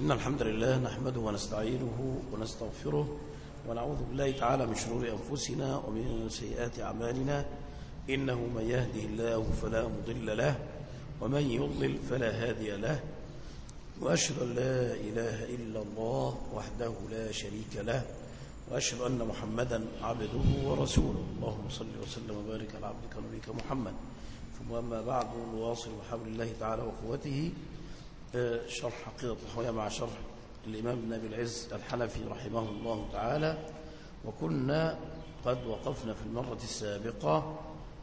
إن الحمد لله نحمده ونستعينه ونستغفره ونعوذ بالله تعالى من شرور أنفسنا ومن سيئات أعمالنا إنه من يهده الله فلا مضل له ومن يضلل فلا هادي له وأشهد أن لا إله إلا الله وحده لا شريك له وأشهد أن محمدا عبده ورسوله اللهم صل وسلم وبارك على عبدك ونبيك محمد ثم أما بعد نواصل بحول الله تعالى وقوته شرح عقيدة الحوية مع شرح الإمام ابن أبي العز الحنفي رحمه الله تعالى وكنا قد وقفنا في المرة السابقة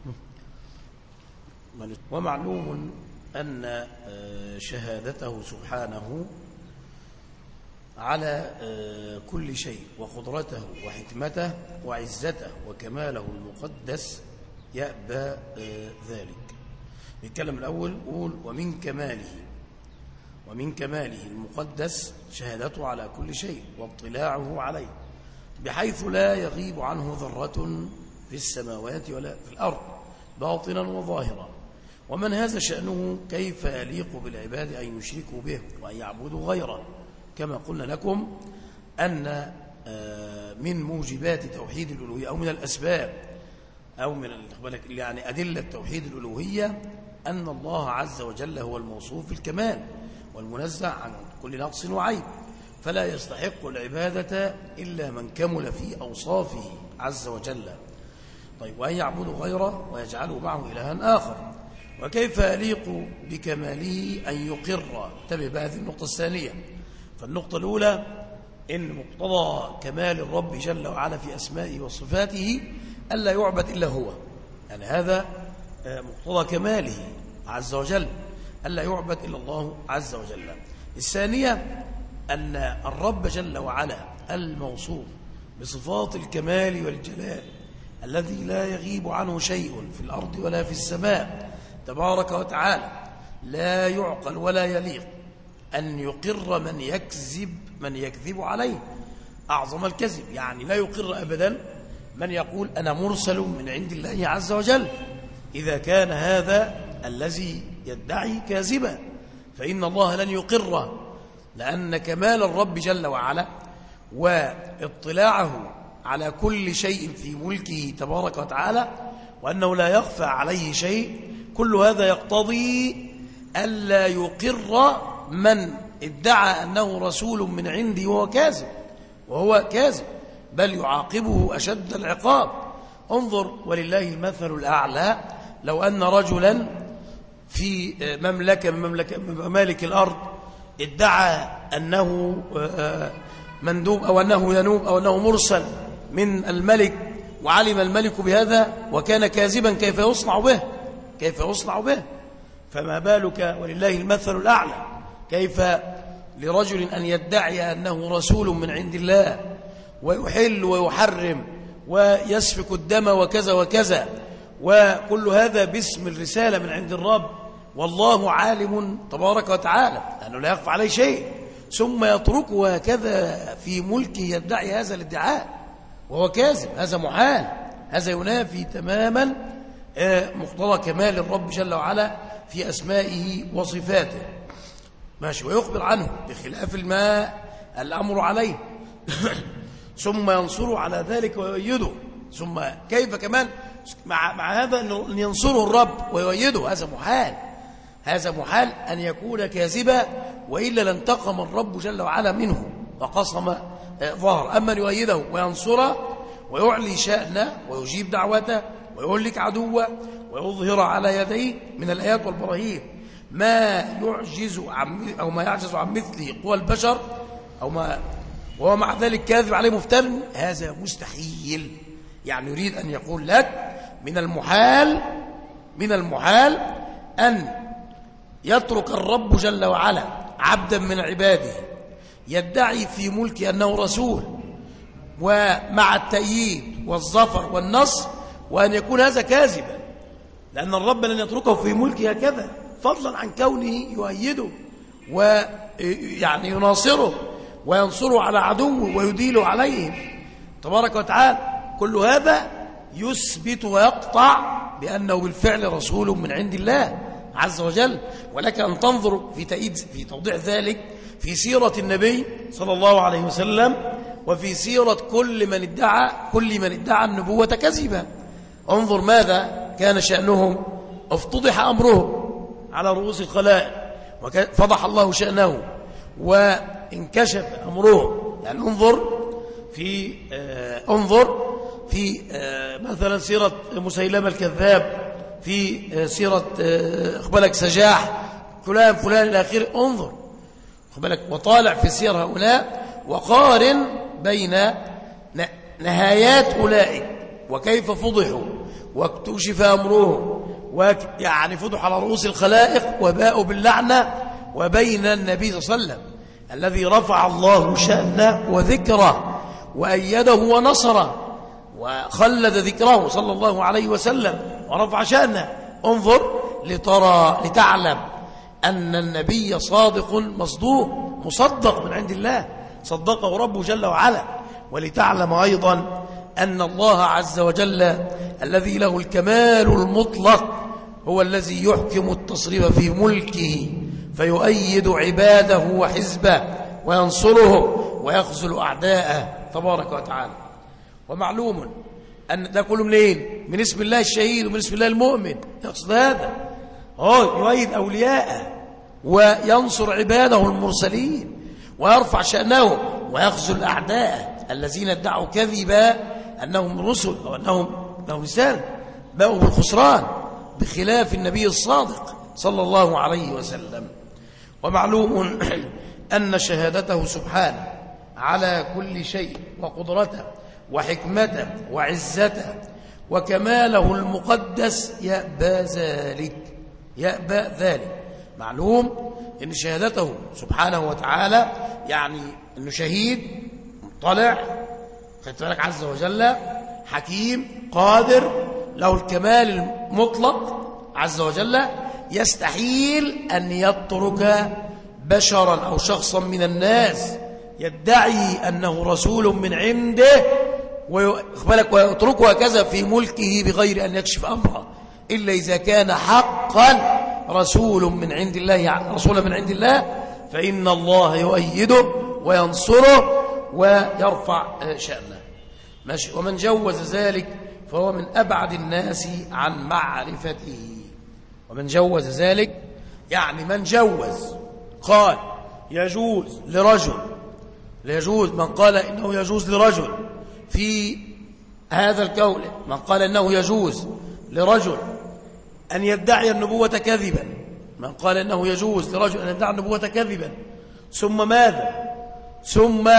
ومعلوم أن شهادته سبحانه على كل شيء وقدرته وحكمته وعزته وكماله المقدس يأبى ذلك نتكلم الأول قول ومن كماله ومن كماله المقدس شهادته على كل شيء واطلاعه عليه بحيث لا يغيب عنه ذرة في السماوات ولا في الأرض باطنا وظاهرا ومن هذا شأنه كيف يليق بالعباد أن يشركوا به وأن يعبدوا غيره كما قلنا لكم أن من موجبات توحيد الألوهية أو من الأسباب أو من يعني أدلة توحيد الألوهية أن الله عز وجل هو الموصوف بالكمال والمنزع عن كل نقص وعيب فلا يستحق العبادة إلا من كمل في أوصافه عز وجل طيب وأن يعبدوا غيره ويجعلوا معه إلها آخر وكيف يليق بكماله أن يقر انتبه بهذه النقطة الثانية فالنقطة الأولى إن مقتضى كمال الرب جل وعلا في أسمائه وصفاته ألا يعبد إلا هو يعني هذا مقتضى كماله عز وجل ألا يعبد إلا الله عز وجل الثانية أن الرب جل وعلا الموصوف بصفات الكمال والجلال الذي لا يغيب عنه شيء في الأرض ولا في السماء تبارك وتعالى لا يعقل ولا يليق أن يقر من يكذب من يكذب عليه أعظم الكذب يعني لا يقر أبدا من يقول أنا مرسل من عند الله عز وجل إذا كان هذا الذي يدعي كاذبا فإن الله لن يقره لأن كمال الرب جل وعلا واطلاعه على كل شيء في ملكه تبارك وتعالى وأنه لا يخفى عليه شيء كل هذا يقتضي ألا يقر من ادعى أنه رسول من عندي وهو كاذب وهو كاذب بل يعاقبه أشد العقاب انظر ولله المثل الأعلى لو أن رجلا في مملكة من مملكة ممالك الأرض ادعى أنه مندوب أو أنه ينوب أو أنه مرسل من الملك وعلم الملك بهذا وكان كاذبا كيف يصنع به كيف يصنع به فما بالك ولله المثل الأعلى كيف لرجل أن يدعي أنه رسول من عند الله ويحل ويحرم ويسفك الدم وكذا وكذا وكل هذا باسم الرسالة من عند الرب والله عالم تبارك وتعالى لأنه لا يخفى عليه شيء ثم يتركه هكذا في ملكه يدعي هذا الادعاء وهو كاذب هذا محال هذا ينافي تماما مقتضى كمال الرب جل وعلا في أسمائه وصفاته ماشي ويخبر عنه بخلاف الماء الأمر عليه ثم ينصره على ذلك ويؤيده ثم كيف كمان مع, مع هذا أن ينصره الرب ويؤيده هذا محال هذا محال أن يكون كاذبا وإلا لانتقم الرب جل وعلا منه وقصم ظهر أما أن يؤيده وينصره ويعلي شأنه ويجيب دعوته ويهلك عدوه ويظهر على يديه من الآيات والبراهين ما يعجز عن أو ما يعجز عن مثله قوى البشر أو ما وهو مع ذلك كاذب عليه مفتن هذا مستحيل يعني يريد أن يقول لك من المحال من المحال أن يترك الرب جل وعلا عبدا من عباده يدعي في ملكه أنه رسول ومع التأييد والظفر والنصر وأن يكون هذا كاذبا لأن الرب لن يتركه في ملكه هكذا فضلا عن كونه يؤيده ويعني يناصره وينصره على عدوه ويديله عليهم تبارك وتعالى كل هذا يثبت ويقطع بأنه بالفعل رسول من عند الله عز وجل ولك أن تنظر في تأييد في توضيح ذلك في سيرة النبي صلى الله عليه وسلم وفي سيرة كل من ادعى كل من ادعى النبوة كذبا انظر ماذا كان شأنهم افتضح أمرهم على رؤوس الخلائق فضح الله شأنه وانكشف أمرهم يعني انظر في آه انظر في آه مثلا سيرة مسيلمة الكذاب في آه سيرة آه اخبالك سجاح فلان فلان إلى آخره انظر اخبالك وطالع في سير هؤلاء وقارن بين نهايات أولئك وكيف فضحوا واكتشف أمرهم ويعني فضح على رؤوس الخلائق وباءوا باللعنة وبين النبي صلى الله عليه وسلم الذي رفع الله شأنه وذكره وأيده ونصره وخلد ذكره صلى الله عليه وسلم ورفع شأنه انظر لترى لتعلم أن النبي صادق مصدوق مصدق من عند الله صدقه ربه جل وعلا ولتعلم أيضا أن الله عز وجل الذي له الكمال المطلق هو الذي يحكم التصريف في ملكه فيؤيد عباده وحزبه وينصرهم ويخذل أعداءه تبارك وتعالى ومعلوم أن ده كله منين من اسم الله الشهيد ومن اسم الله المؤمن يقصد هذا هو يؤيد أولياءه وينصر عباده المرسلين ويرفع شأنه ويخذل أعداءه الذين ادعوا كذبا أنهم رسل أو أنهم لهم رسالة باءوا بالخسران بخلاف النبي الصادق صلى الله عليه وسلم ومعلوم أن شهادته سبحانه على كل شيء وقدرته وحكمته وعزته وكماله المقدس يأبى ذلك يأبى ذلك معلوم أن شهادته سبحانه وتعالى يعني أنه شهيد مطلع خدت بالك عز وجل حكيم قادر له الكمال المطلق عز وجل يستحيل أن يترك بشرا أو شخصا من الناس يدعي أنه رسول من عنده ويقبلك ويتركه هكذا في ملكه بغير أن يكشف أمره إلا إذا كان حقا رسول من عند الله رسول من عند الله فإن الله يؤيده وينصره ويرفع شأنه ماشي ومن جوز ذلك فهو من أبعد الناس عن معرفته ومن جوز ذلك يعني من جوز قال يجوز لرجل يجوز من قال إنه يجوز لرجل في هذا الكون من قال إنه يجوز لرجل أن يدعي النبوة كذبا من قال إنه يجوز لرجل أن يدعي النبوة كذبا ثم ماذا ثم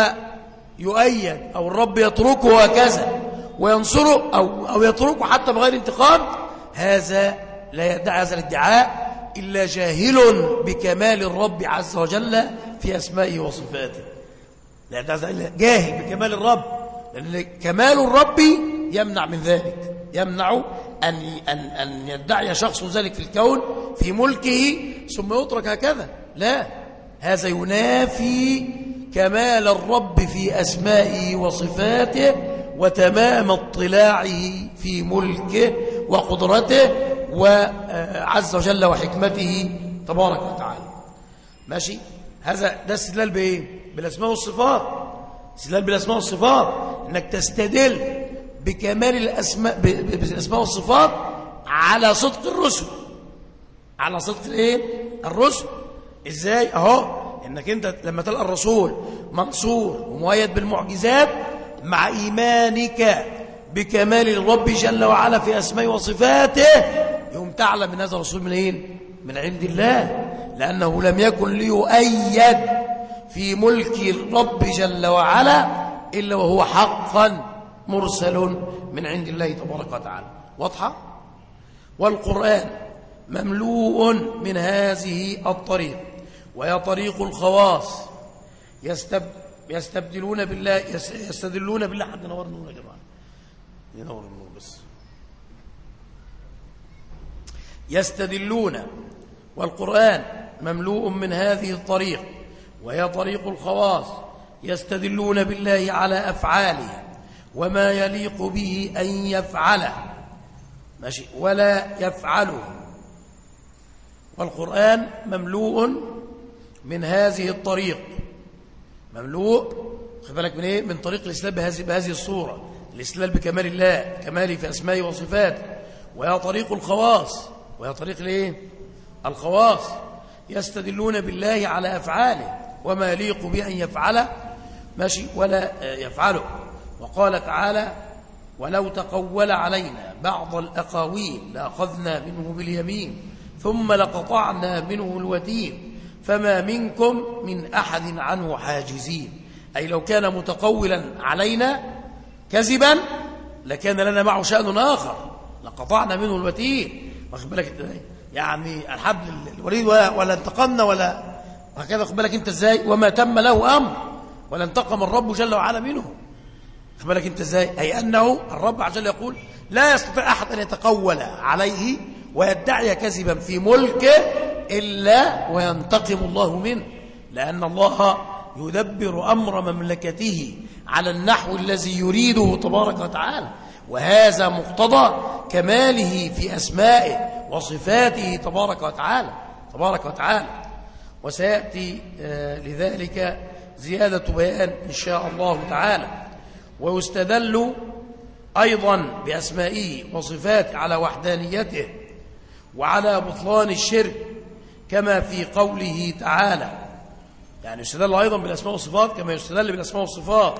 يؤيد أو الرب يتركه هكذا وينصره أو, أو يتركه حتى بغير انتقام هذا لا يدعي هذا الادعاء إلا جاهل بكمال الرب عز وجل في أسمائه وصفاته لا يدعي جاهل بكمال الرب لأن كمال الرب يمنع من ذلك يمنع أن, أن, أن يدعي شخص ذلك في الكون في ملكه ثم يترك هكذا لا هذا ينافي كمال الرب في أسمائه وصفاته وتمام اطلاعه في ملكه وقدرته وعز وجل وحكمته تبارك وتعالى ماشي هذا ده استدلال بايه بالاسماء والصفات استدلال بالاسماء والصفات انك تستدل بكمال الاسماء بالاسماء والصفات على صدق الرسل على صدق الايه الرسل ازاي اهو انك انت لما تلقى الرسول منصور ومؤيد بالمعجزات مع ايمانك بكمال الرب جل وعلا في اسمائه وصفاته يوم تعلم من هذا الرسول منين من عند الله لانه لم يكن ليؤيد في ملك الرب جل وعلا الا وهو حقا مرسل من عند الله تبارك وتعالى واضحه والقران مملوء من هذه الطريق وهي طريق الخواص يستب يستبدلون بالله يستدلون بالله حتى نور النور يا جماعه ينور النور بس يستدلون والقرآن مملوء من هذه الطريق وهي طريق الخواص يستدلون بالله على أفعاله وما يليق به أن يفعله ماشي ولا يفعله والقرآن مملوء من هذه الطريق مملوء خد بالك من ايه من طريق الاسلام بهذه بهذه الصوره الاسلام بكمال الله كماله في اسمائه وصفاته وهي طريق الخواص وهي طريق الايه الخواص يستدلون بالله على افعاله وما يليق بأن يفعله ماشي ولا يفعله وقال تعالى ولو تقول علينا بعض الأقاويل لأخذنا منه باليمين ثم لقطعنا منه الوتين فما منكم من أحد عنه حاجزين أي لو كان متقولا علينا كذبا لكان لنا معه شأن آخر لقطعنا منه الوتين واخد بالك يعني الحبل الوريد ولا انتقمنا ولا وهكذا خد بالك انت ازاي وما تم له امر ولا انتقم الرب جل وعلا منه خد بالك انت ازاي اي انه الرب عز وجل يقول لا يستطيع احد ان يتقول عليه ويدعي كذبا في ملكه الا وينتقم الله منه لان الله يدبر امر مملكته على النحو الذي يريده تبارك وتعالى وهذا مقتضى كماله في اسمائه وصفاته تبارك وتعالى تبارك وتعالى وسيأتي آه، لذلك زيادة بيان إن شاء الله تعالى ويستدل أيضا بأسمائه وصفاته على وحدانيته وعلى بطلان الشرك كما في قوله تعالى يعني يستدل أيضا بالأسماء والصفات كما يستدل بالأسماء والصفات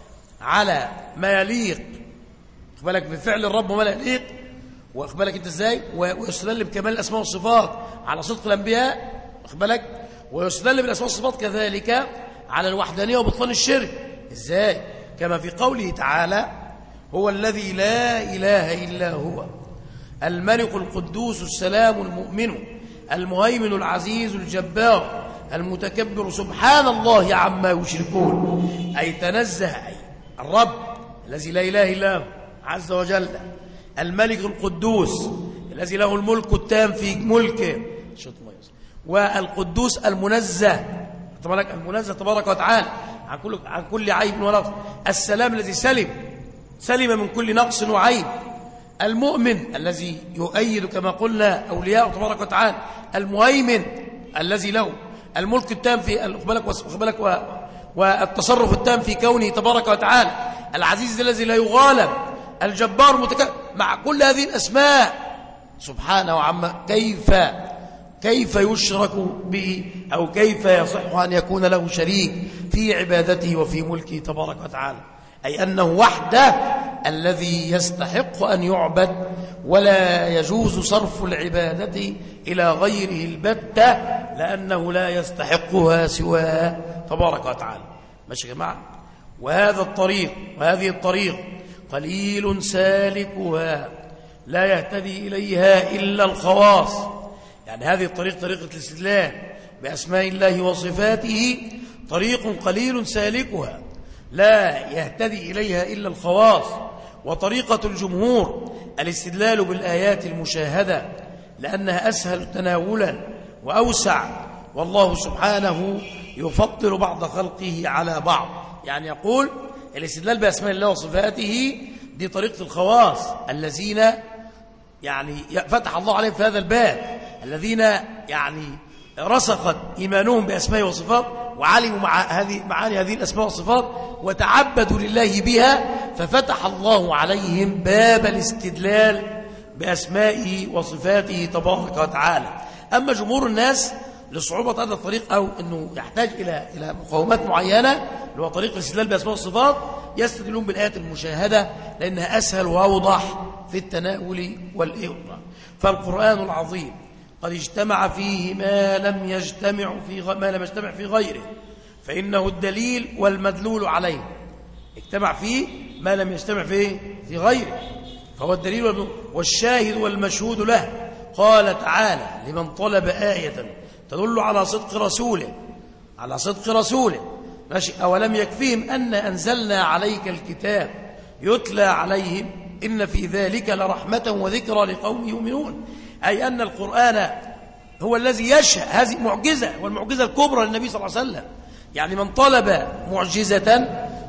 على ما يليق بالك بفعل الرب وما لا يليق واخد بالك انت ازاي ويستدل بكمال الاسماء والصفات على صدق الانبياء واخد بالك ويستدل بالأسماء والصفات كذلك على الوحدانية وبطلان الشرك إزاي؟ كما في قوله تعالى هو الذي لا إله إلا هو الملك القدوس السلام المؤمن المهيمن العزيز الجبار المتكبر سبحان الله عما يشركون أي تنزه أي الرب الذي لا إله إلا هو عز وجل الملك القدوس الذي له الملك التام في ملكه والقدوس المنزه تبارك المنزه تبارك وتعالى عن كل عن كل عيب ونقص السلام الذي سلم سلم من كل نقص وعيب المؤمن الذي يؤيد كما قلنا اولياء تبارك وتعالى المهيمن الذي له الملك التام في بالك والتصرف التام في كونه تبارك وتعالى العزيز الذي لا يغالب الجبار متكبر مع كل هذه الاسماء سبحانه وعما كيف كيف يشرك به أو كيف يصح أن يكون له شريك في عبادته وفي ملكه تبارك وتعالى أي أنه وحده الذي يستحق أن يعبد ولا يجوز صرف العبادة إلى غيره البتة لأنه لا يستحقها سواه تبارك وتعالى ماشي يا جماعة وهذا الطريق وهذه الطريق قليل سالكها لا يهتدي إليها إلا الخواص يعني هذه الطريق طريقة الاستدلال بأسماء الله وصفاته طريق قليل سالكها لا يهتدي إليها إلا الخواص وطريقة الجمهور الاستدلال بالآيات المشاهدة لأنها أسهل تناولا وأوسع والله سبحانه يفضل بعض خلقه على بعض يعني يقول الاستدلال بأسماء الله وصفاته دي طريقة الخواص الذين يعني فتح الله عليهم في هذا الباب الذين يعني رسخت إيمانهم بأسماء وصفات وعلموا مع هذه معاني هذه الأسماء والصفات وتعبدوا لله بها ففتح الله عليهم باب الاستدلال بأسمائه وصفاته تبارك وتعالى أما جمهور الناس لصعوبة هذا الطريق أو أنه يحتاج إلى إلى مقاومات معينة اللي هو طريق الاستدلال بأسماء والصفات يستدلون بالآيات المشاهدة لأنها أسهل وأوضح في التناول والإغراء فالقرآن العظيم قد اجتمع فيه ما لم يجتمع في غ... ما لم يجتمع في غيره فإنه الدليل والمدلول عليه اجتمع فيه ما لم يجتمع فيه في غيره فهو الدليل والشاهد والمشهود له قال تعالى لمن طلب آية تدل على صدق رسوله على صدق رسوله ماشي أولم يكفيهم أن أنزلنا عليك الكتاب يتلى عليهم إن في ذلك لرحمة وذكرى لقوم يؤمنون أي أن القرآن هو الذي يشهد هذه معجزة والمعجزة الكبرى للنبي صلى الله عليه وسلم يعني من طلب معجزة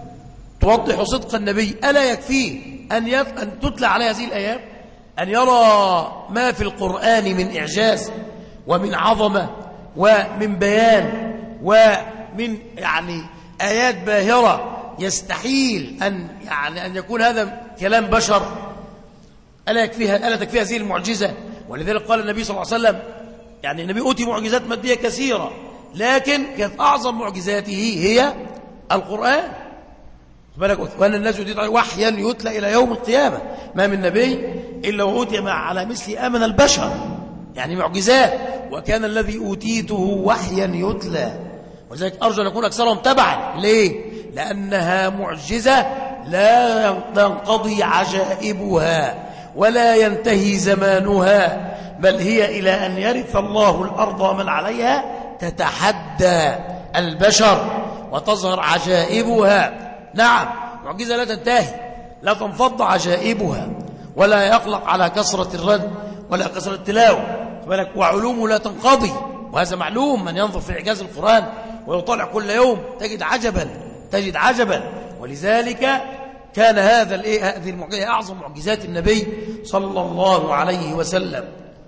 توضح صدق النبي ألا يكفيه أن, يف... أن تتلى على هذه الآيات أن يرى ما في القرآن من إعجاز ومن عظمة ومن بيان ومن يعني آيات باهرة يستحيل أن يعني أن يكون هذا كلام بشر ألا يكفيها ألا تكفي هذه المعجزة ولذلك قال النبي صلى الله عليه وسلم يعني النبي أوتي معجزات مادية كثيرة لكن كانت أعظم معجزاته هي القرآن بالك وأن الناس يدين وحيا يتلى إلى يوم القيامة ما من نبي إلا وأوتي مع على مثل أمن البشر يعني معجزات وكان الذي أوتيته وحيا يتلى ولذلك أرجو أن يكون أكثرهم تبعا ليه؟ لأنها معجزة لا تنقضي عجائبها ولا ينتهي زمانها بل هي إلى أن يرث الله الأرض ومن عليها تتحدى البشر وتظهر عجائبها نعم معجزة لا تنتهي لا تنفض عجائبها ولا يقلق على كثرة الرد ولا كثرة التلاوة وعلومه لا تنقضي وهذا معلوم من ينظر في إعجاز القرآن ويطلع كل يوم تجد عجبا تجد عجبا ولذلك كان هذا الايه هذه المعجزه اعظم معجزات النبي صلى الله عليه وسلم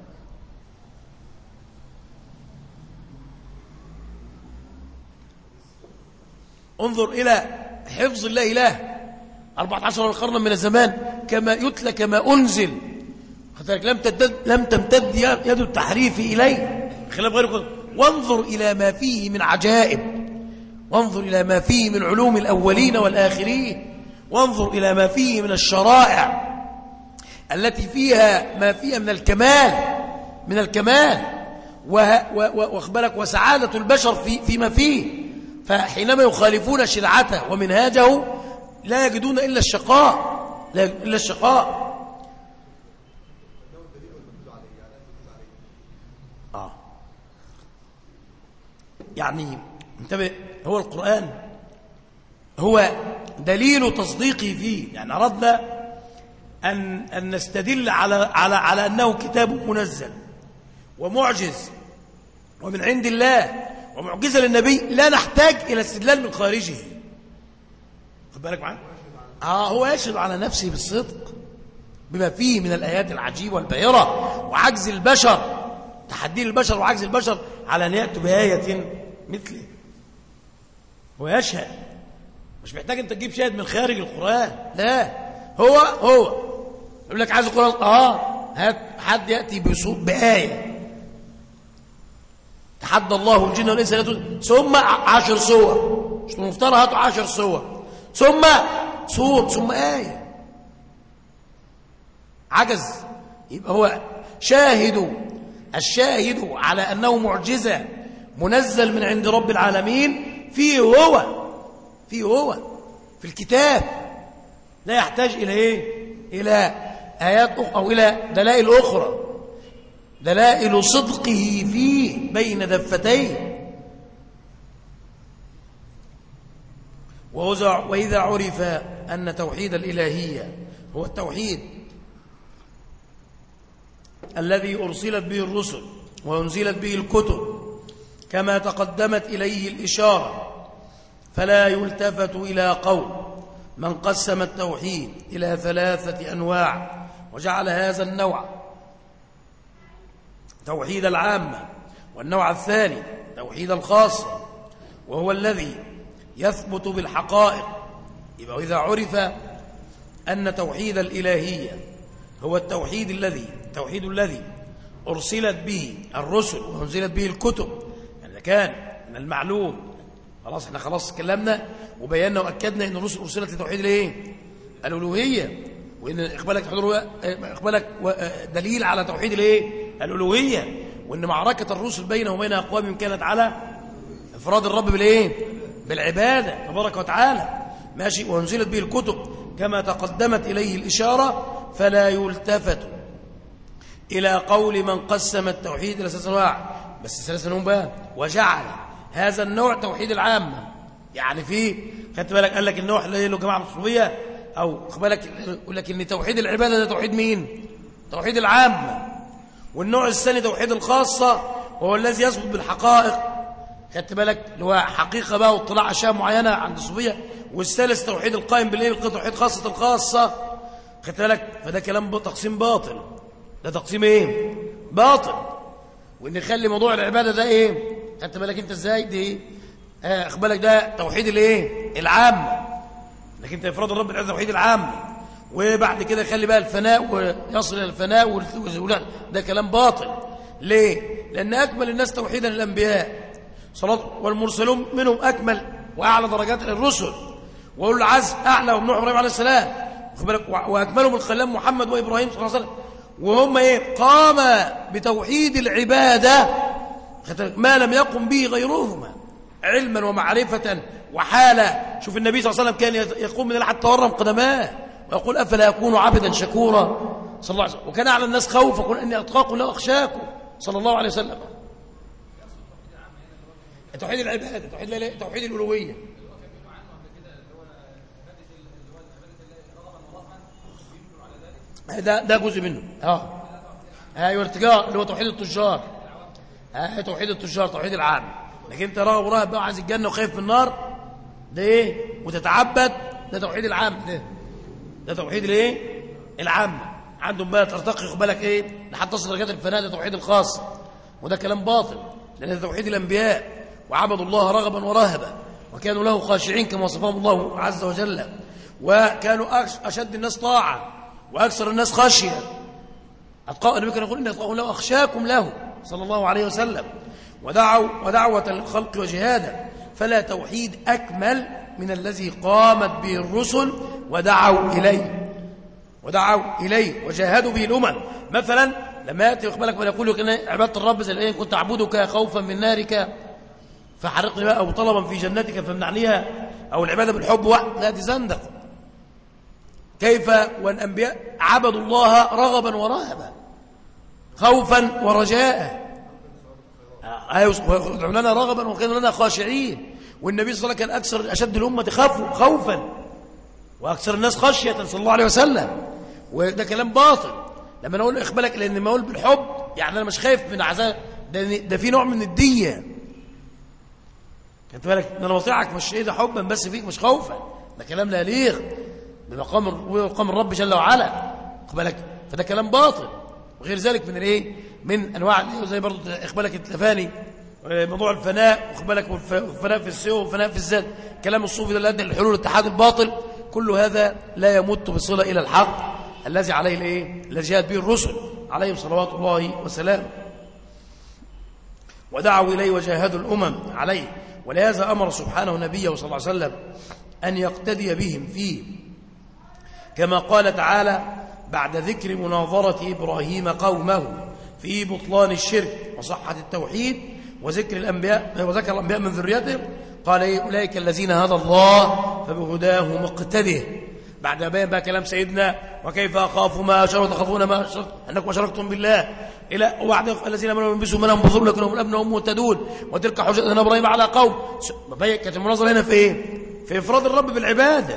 انظر إلى حفظ الله له 14 قرنا من الزمان كما يتلى كما أنزل لم تمتد لم تمتد يد التحريف إليه خلاف غيره وانظر إلى ما فيه من عجائب وانظر إلى ما فيه من علوم الأولين والآخرين وانظر إلى ما فيه من الشرائع التي فيها ما فيها من الكمال من الكمال واخبرك وسعادة البشر في فيما فيه فحينما يخالفون شرعته ومنهاجه لا يجدون إلا الشقاء لا إلا الشقاء آه. يعني انتبه هو القرآن هو دليل تصديقي فيه يعني أردنا أن, أن نستدل على, على, على أنه كتاب منزل ومعجز ومن عند الله ومعجزة للنبي لا نحتاج إلى استدلال من خارجه خد بالك معايا آه هو يشهد على نفسه بالصدق بما فيه من الآيات العجيبة والباهرة وعجز البشر تحدي البشر وعجز البشر على أن يأتوا بآية مثله هو يشهد مش محتاج انت تجيب شاهد من خارج القرآن لا هو هو يقول لك عايز القرآن اه هات حد يأتي بصوت بآية تحدى الله الجن والإنس ثم عشر صور مش المفترض هاتوا عشر صور ثم صور ثم آية عجز يبقى هو شاهد الشاهد على أنه معجزة منزل من عند رب العالمين فيه هو فيه هو في الكتاب لا يحتاج إلى إيه إلى آيات أخرى أو إلى دلائل أخرى دلائل صدقه فيه بين دفتيه وإذا عرف أن توحيد الإلهية هو التوحيد الذي أرسلت به الرسل وأنزلت به الكتب كما تقدمت إليه الإشارة فلا يلتفت إلى قول من قسم التوحيد إلى ثلاثة أنواع وجعل هذا النوع توحيد العامة والنوع الثاني توحيد الخاصة وهو الذي يثبت بالحقائق يبقى إذا عرف أن توحيد الإلهية هو التوحيد الذي التوحيد الذي أرسلت به الرسل وأنزلت به الكتب يعني كان من المعلوم خلاص احنا خلاص تكلمنا وبينا وأكدنا أن الرسل أرسلت لتوحيد الايه الألوهية وإن إقبالك إقبالك دليل على توحيد الايه الألوهية وإن معركة الرسل بينه وبين أقوام كانت على إفراد الرب بالإيه؟ بالعبادة تبارك وتعالى ماشي وانزلت به الكتب كما تقدمت إليه الإشارة فلا يلتفت إلى قول من قسم التوحيد إلى ثلاث أنواع بس ثلاث أنواع بقى وجعل هذا النوع توحيد العامة يعني في خدت بالك قال لك النوع اللي له جماعة الصوفية أو خد بالك يقول لك إن توحيد العبادة ده توحيد مين؟ توحيد العامة والنوع الثاني توحيد الخاصة وهو الذي يثبت بالحقائق خدت بالك اللي هو حقيقة بقى واطلاع أشياء معينة عند الصوفية والثالث توحيد القائم بالليل توحيد خاصة الخاصة خدت بالك فده كلام تقسيم باطل ده تقسيم ايه باطل وان يخلي موضوع العباده ده ايه خدت بالك انت ازاي دي ايه آه، خد بالك ده توحيد الايه العام لكن انت افراد الرب العزه توحيد العام وبعد كده يخلي بقى الفناء ويصل الى الفناء وال- ده كلام باطل ليه لان اكمل الناس توحيدا الانبياء صلاة والمرسلون منهم اكمل واعلى درجات الرسل واولو العزم اعلى وابن ابراهيم عليه السلام واخد بالك؟ و- واكملهم الخلام محمد وابراهيم صلى الله عليه وسلم وهم ايه قام بتوحيد العباده خدت بالك؟ ما لم يقم به غيرهما علما ومعرفة وحالة شوف النبي صلى الله عليه وسلم كان يقوم من الليل حتى ورم قدماه ويقول أفلا يكون عبدا شكورا صلى الله عليه وسلم وكان أعلى الناس خوفا قل إني أتقاكم لا أخشاكم صلى الله عليه وسلم توحيد العبادة توحيد لا- توحيد الألوهية ده ده جزء منه اه ايوه ارتجاء اللي هو توحيد التجار اه توحيد التجار توحيد العام لكن انت راغب وراهب بقى عايز الجنه وخايف من النار ده ايه وتتعبد ده توحيد العام ده ده توحيد الايه العام عندهم بقى ترتقي خد بالك ايه لحد تصل درجات الفناء ده توحيد الخاص وده كلام باطل لان ده توحيد الانبياء وعبدوا الله رغبا ورهبا وكانوا له خاشعين كما وصفهم الله عز وجل وكانوا أش- اشد الناس طاعه واكثر الناس خشيه أتقاء النبي كان يقول إن أتقاكم له أخشاكم له صلى الله عليه وسلم ودعوا ودعوة الخلق وجهادا فلا توحيد أكمل من الذي قامت به الرسل ودعوا إليه ودعوا إليه وجاهدوا به الأمم مثلا لما يأتي يقبلك ويقول لك إن عبادة الرب زي الآية كنت أعبدك خوفا من نارك فحرقني بقى أو طلبا في جنتك فامنعنيها أو العبادة بالحب وحد لا دي زندق كيف والأنبياء عبدوا الله رغبا ورهبا خوفا ورجاء يدعو لنا رغبا وكانوا لنا خاشعين والنبي صلى الله عليه وسلم كان أكثر أشد الأمة خافوا خوفا وأكثر الناس خشية صلى الله عليه وسلم وده كلام باطل لما نقول إخبالك لأن ما أقول بالحب يعني أنا مش خايف من عذاب ده, ده في نوع من الدية خدت بالك ان انا بطيعك مش ايه ده حبا بس فيك مش خوفا ده كلام لا يليق بمقام مقام الرب جل وعلا خد بالك فده كلام باطل وغير ذلك من الايه من انواع الإيه؟ زي برضه اخبالك التفاني موضوع الفناء واخد بالك والف- والفناء في السوء والفناء في الذات كلام الصوفي ده اللي ادى للحلول الاتحاد الباطل كل هذا لا يمت بصله الى الحق الذي عليه الايه الذي جاءت به الرسل عليهم صلوات الله وسلامه ودعوا إليه وجاهدوا الأمم عليه ولهذا أمر سبحانه نبيه صلى الله عليه وسلم أن يقتدي بهم فيه كما قال تعالى بعد ذكر مناظرة إبراهيم قومه في بطلان الشرك وصحة التوحيد وذكر الأنبياء وذكر الأنبياء من ذريته قال إيه أولئك الذين هدى الله فبهداه مقتده بعد ما بين بقى كلام سيدنا وكيف أخاف ما أشرت تخافون ما أشرت أنكم أشركتم بالله إلى وبعد الذين آمنوا ينبسوا منهم بظلم لكنهم الأبناء هم مهتدون وتلك حجتنا إبراهيم على قوم كانت المناظرة هنا في إيه؟ في إفراد الرب بالعبادة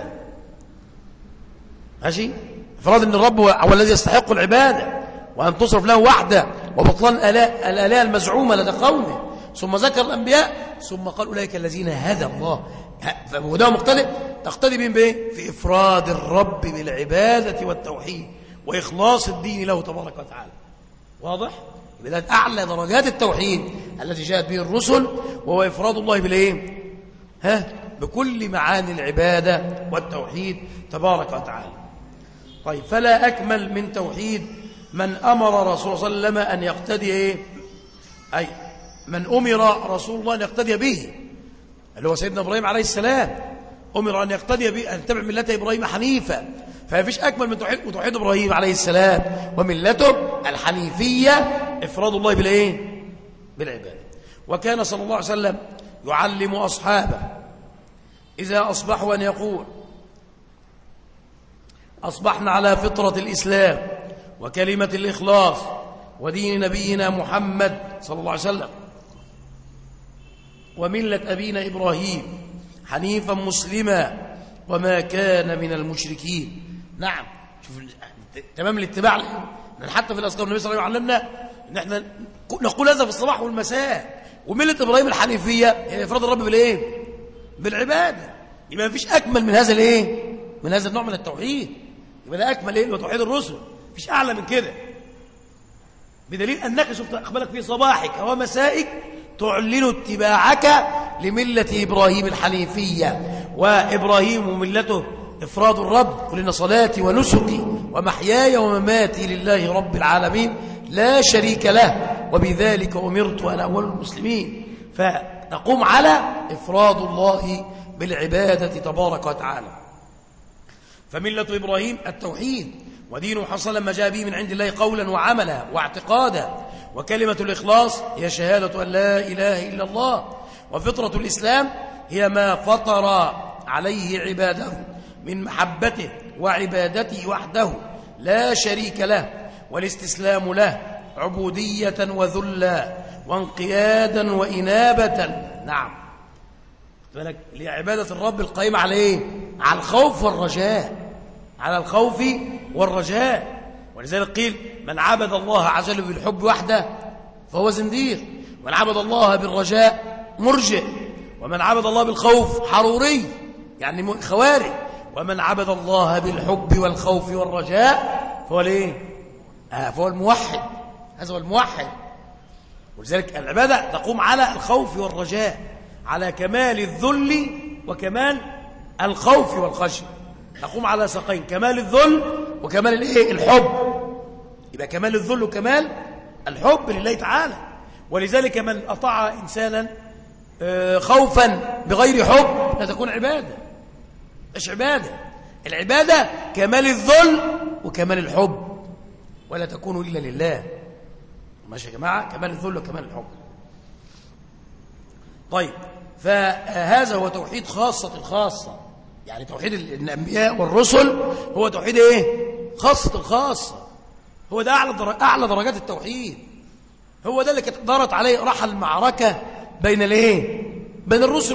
ماشي إفراد أن الرب هو الذي يستحق العبادة وأن تصرف له وحده وبطلان الآلاء الآلاء المزعومة لدى قومه ثم ذكر الأنبياء ثم قال أولئك الذين هدى الله فهداه مختلف تقتدي بهم بإيه؟ في إفراد الرب بالعبادة والتوحيد وإخلاص الدين له تبارك وتعالى واضح؟ يبقى ده أعلى درجات التوحيد التي جاءت به الرسل وهو إفراد الله بالإيه؟ ها؟ بكل معاني العبادة والتوحيد تبارك وتعالى طيب فلا أكمل من توحيد من أمر رسول الله صلى الله عليه وسلم أن يقتدي إيه؟ أي من أمر رسول الله أن يقتدي به اللي هو سيدنا إبراهيم عليه السلام أمر أن يقتدي به أن يتبع ملة إبراهيم حنيفا فما فيش أكمل من توحيد وتوحيد إبراهيم عليه السلام وملته الحنيفية إفراد الله بالإيه؟ بالعبادة وكان صلى الله عليه وسلم يعلم أصحابه إذا أصبحوا أن يقول أصبحنا على فطرة الإسلام وكلمة الإخلاص ودين نبينا محمد صلى الله عليه وسلم وملة أبينا إبراهيم حنيفا مسلما وما كان من المشركين نعم شوف تمام الاتباع حتى في الأذكار النبي صلى الله عليه وسلم علمنا ان احنا نقول هذا في الصباح والمساء وملة إبراهيم الحنيفية هي إفراد الرب بالإيه؟ بالعبادة يبقى ما فيش أكمل من هذا الإيه؟ من هذا النوع من التوحيد يبقى ده أكمل إيه؟ وتوحيد الرسل مفيش أعلى من كده بدليل أنك شفت أخبرك في صباحك ومسائك تعلن اتباعك لملة إبراهيم الحنيفية وإبراهيم وملته إفراد الرب قل إن صلاتي ونسكي ومحياي ومماتي لله رب العالمين لا شريك له وبذلك أمرت أنا أول المسلمين فنقوم على إفراد الله بالعبادة تبارك وتعالى فملة إبراهيم التوحيد ودين حصل ما جاء به من عند الله قولا وعملا واعتقادا وكلمة الإخلاص هي شهادة أن لا إله إلا الله وفطرة الإسلام هي ما فطر عليه عباده من محبته وعبادته وحده لا شريك له والاستسلام له عبودية وذلا وانقيادا وإنابة نعم بالك لعبادة الرب القائمة على إيه؟ على الخوف والرجاء على الخوف والرجاء ولذلك قيل من عبد الله عز وجل بالحب وحده فهو زنديق ومن عبد الله بالرجاء مرجئ ومن عبد الله بالخوف حروري يعني خوارج ومن عبد الله بالحب والخوف والرجاء فهو الايه آه فهو الموحد هذا هو الموحد ولذلك العبادة تقوم على الخوف والرجاء على كمال الذل وكمال الخوف والخشية تقوم على ساقين كمال الذل وكمال الايه الحب يبقى كمال الذل وكمال الحب لله تعالى ولذلك من أطاع إنسانا آه، خوفا بغير حب لا تكون عبادة مش عبادة العبادة كمال الذل وكمال الحب ولا تكون إلا لله ماشي يا جماعة كمال الذل وكمال الحب طيب فهذا هو توحيد خاصة الخاصة يعني توحيد الأنبياء والرسل هو توحيد إيه خاصة الخاصة هو ده أعلى, أعلى درجات التوحيد هو ده اللي كانت دارت عليه رحل المعركة بين الايه بين الرسل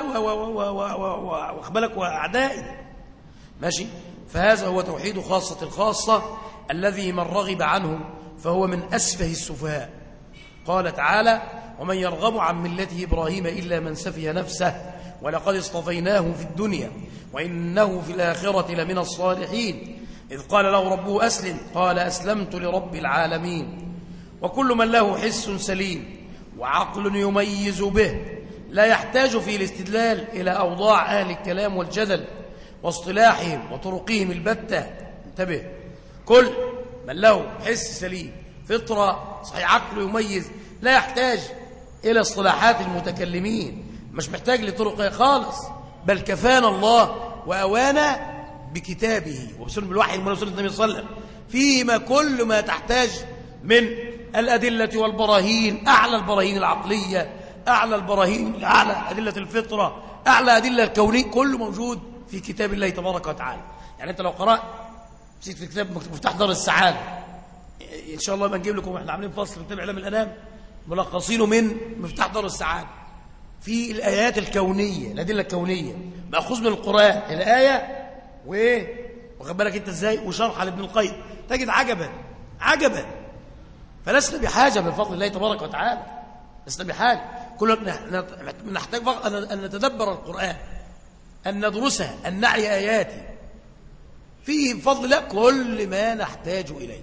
واخبالك واعدائي ماشي فهذا هو توحيد خاصة الخاصة الذي من رغب عنه فهو من أسفه السفهاء قال تعالى ومن يرغب عن ملة إبراهيم إلا من سفي نفسه ولقد اصطفيناه في الدنيا وإنه في الآخرة لمن الصالحين إذ قال له ربه أسلم قال أسلمت لرب العالمين وكل من له حس سليم وعقل يميز به لا يحتاج في الاستدلال إلى أوضاع أهل الكلام والجدل واصطلاحهم وطرقهم البتة انتبه كل من له حس سليم فطرة صحيح عقل يميز لا يحتاج إلى اصطلاحات المتكلمين مش محتاج لطرق خالص بل كفانا الله وأوانا بكتابه وبسنة بالوحي من رسول النبي صلى الله عليه وسلم فيما كل ما تحتاج من الأدلة والبراهين أعلى البراهين العقلية أعلى البراهين أعلى أدلة الفطرة أعلى أدلة الكونية كله موجود في كتاب الله تبارك وتعالى يعني أنت لو قرأت في كتاب مفتاح دار السعادة إن شاء الله ما نجيب لكم احنا عاملين فصل كتاب إعلام الأنام ملخصينه من مفتاح دار السعادة في الآيات الكونية الأدلة الكونية مأخوذ من القرآن الآية وإيه واخد بالك أنت إزاي وشرح لابن القيم تجد عجبا عجبا فلسنا بحاجة من فضل الله تبارك وتعالى لسنا بحاجة كلنا نحتاج فقط أن نتدبر القرآن أن ندرسه أن نعي آياته فيه بفضل الله كل ما نحتاج إليه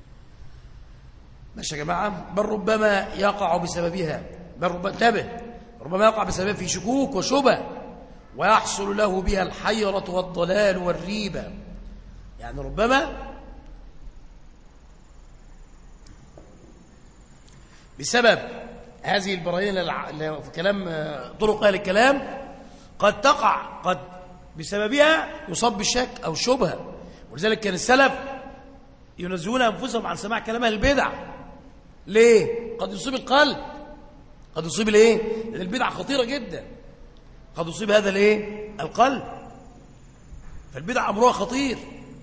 ماشي يا جماعة بل ربما يقع بسببها بل ربما انتبه ربما يقع بسببها في شكوك وشبه ويحصل له بها الحيرة والضلال والريبة يعني ربما بسبب هذه البراهين في كلام طرق أهل الكلام قد تقع قد بسببها يصاب بالشك أو الشبهة ولذلك كان السلف ينزهون أنفسهم عن سماع كلام أهل البدع ليه؟ قد يصيب القلب قد يصيب الايه؟ لأن البدع خطيرة جدا قد يصيب هذا الايه؟ القلب فالبدع أمرها خطير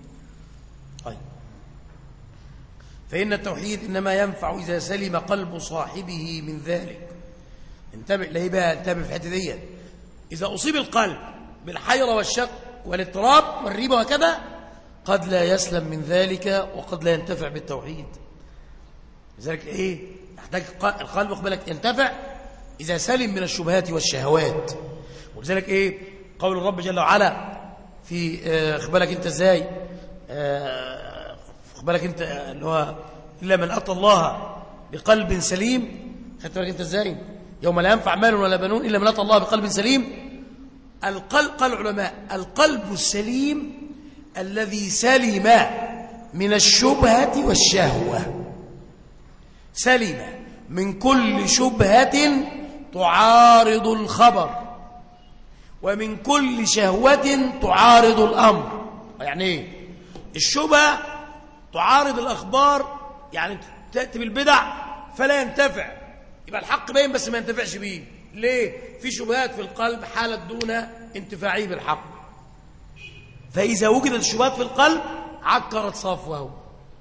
فإن التوحيد إنما ينفع إذا سلم قلب صاحبه من ذلك انتبه ليه بقى انتبه في الحته دي إذا أصيب القلب بالحيرة والشك والاضطراب والريبة وكذا قد لا يسلم من ذلك وقد لا ينتفع بالتوحيد لذلك إيه يحتاج القلب قبلك ينتفع إذا سلم من الشبهات والشهوات ولذلك إيه قول الرب جل وعلا في اخبالك آه، انت ازاي آه، بالك انت اللي هو إلا من أتى الله بقلب سليم خدت بالك أنت إزاي يوم لا ينفع مال ولا بنون إلا من أتى الله بقلب سليم القلب قال العلماء القلب السليم الذي سلم من الشبهة والشهوة سلم من كل شبهة تعارض الخبر ومن كل شهوة تعارض الأمر يعني ايه الشبهة تعارض الأخبار يعني تأتي بالبدع فلا ينتفع يبقى الحق باين بس ما ينتفعش بيه ليه في شبهات في القلب حالت دون انتفاعه بالحق فإذا وجدت الشبهات في القلب عكرت صفوه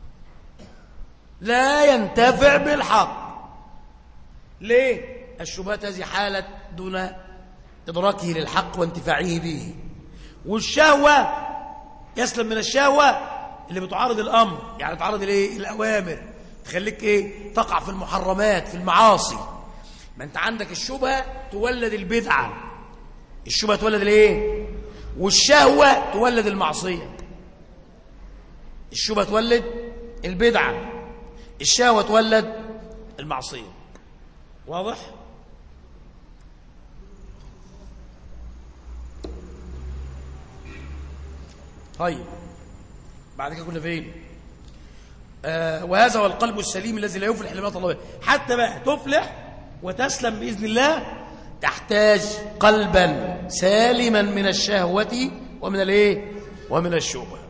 لا ينتفع بالحق ليه الشبهات هذه حالت دون إدراكه للحق وانتفاعه به والشهوة يسلم من الشهوة اللي بتعارض الأمر يعني تعارض الايه الأوامر تخليك إيه تقع في المحرمات في المعاصي ما أنت عندك الشبهة تولد البدعة الشبهة تولد الايه والشهوة تولد المعصية الشبهة تولد البدعة الشهوة تولد المعصية واضح؟ طيب بعد كده كنا فين آه وهذا هو القلب السليم الذي لا يفلح لما الله حتى بقى تفلح وتسلم بإذن الله تحتاج قلبا سالما من الشهوة ومن الايه ومن الشبهة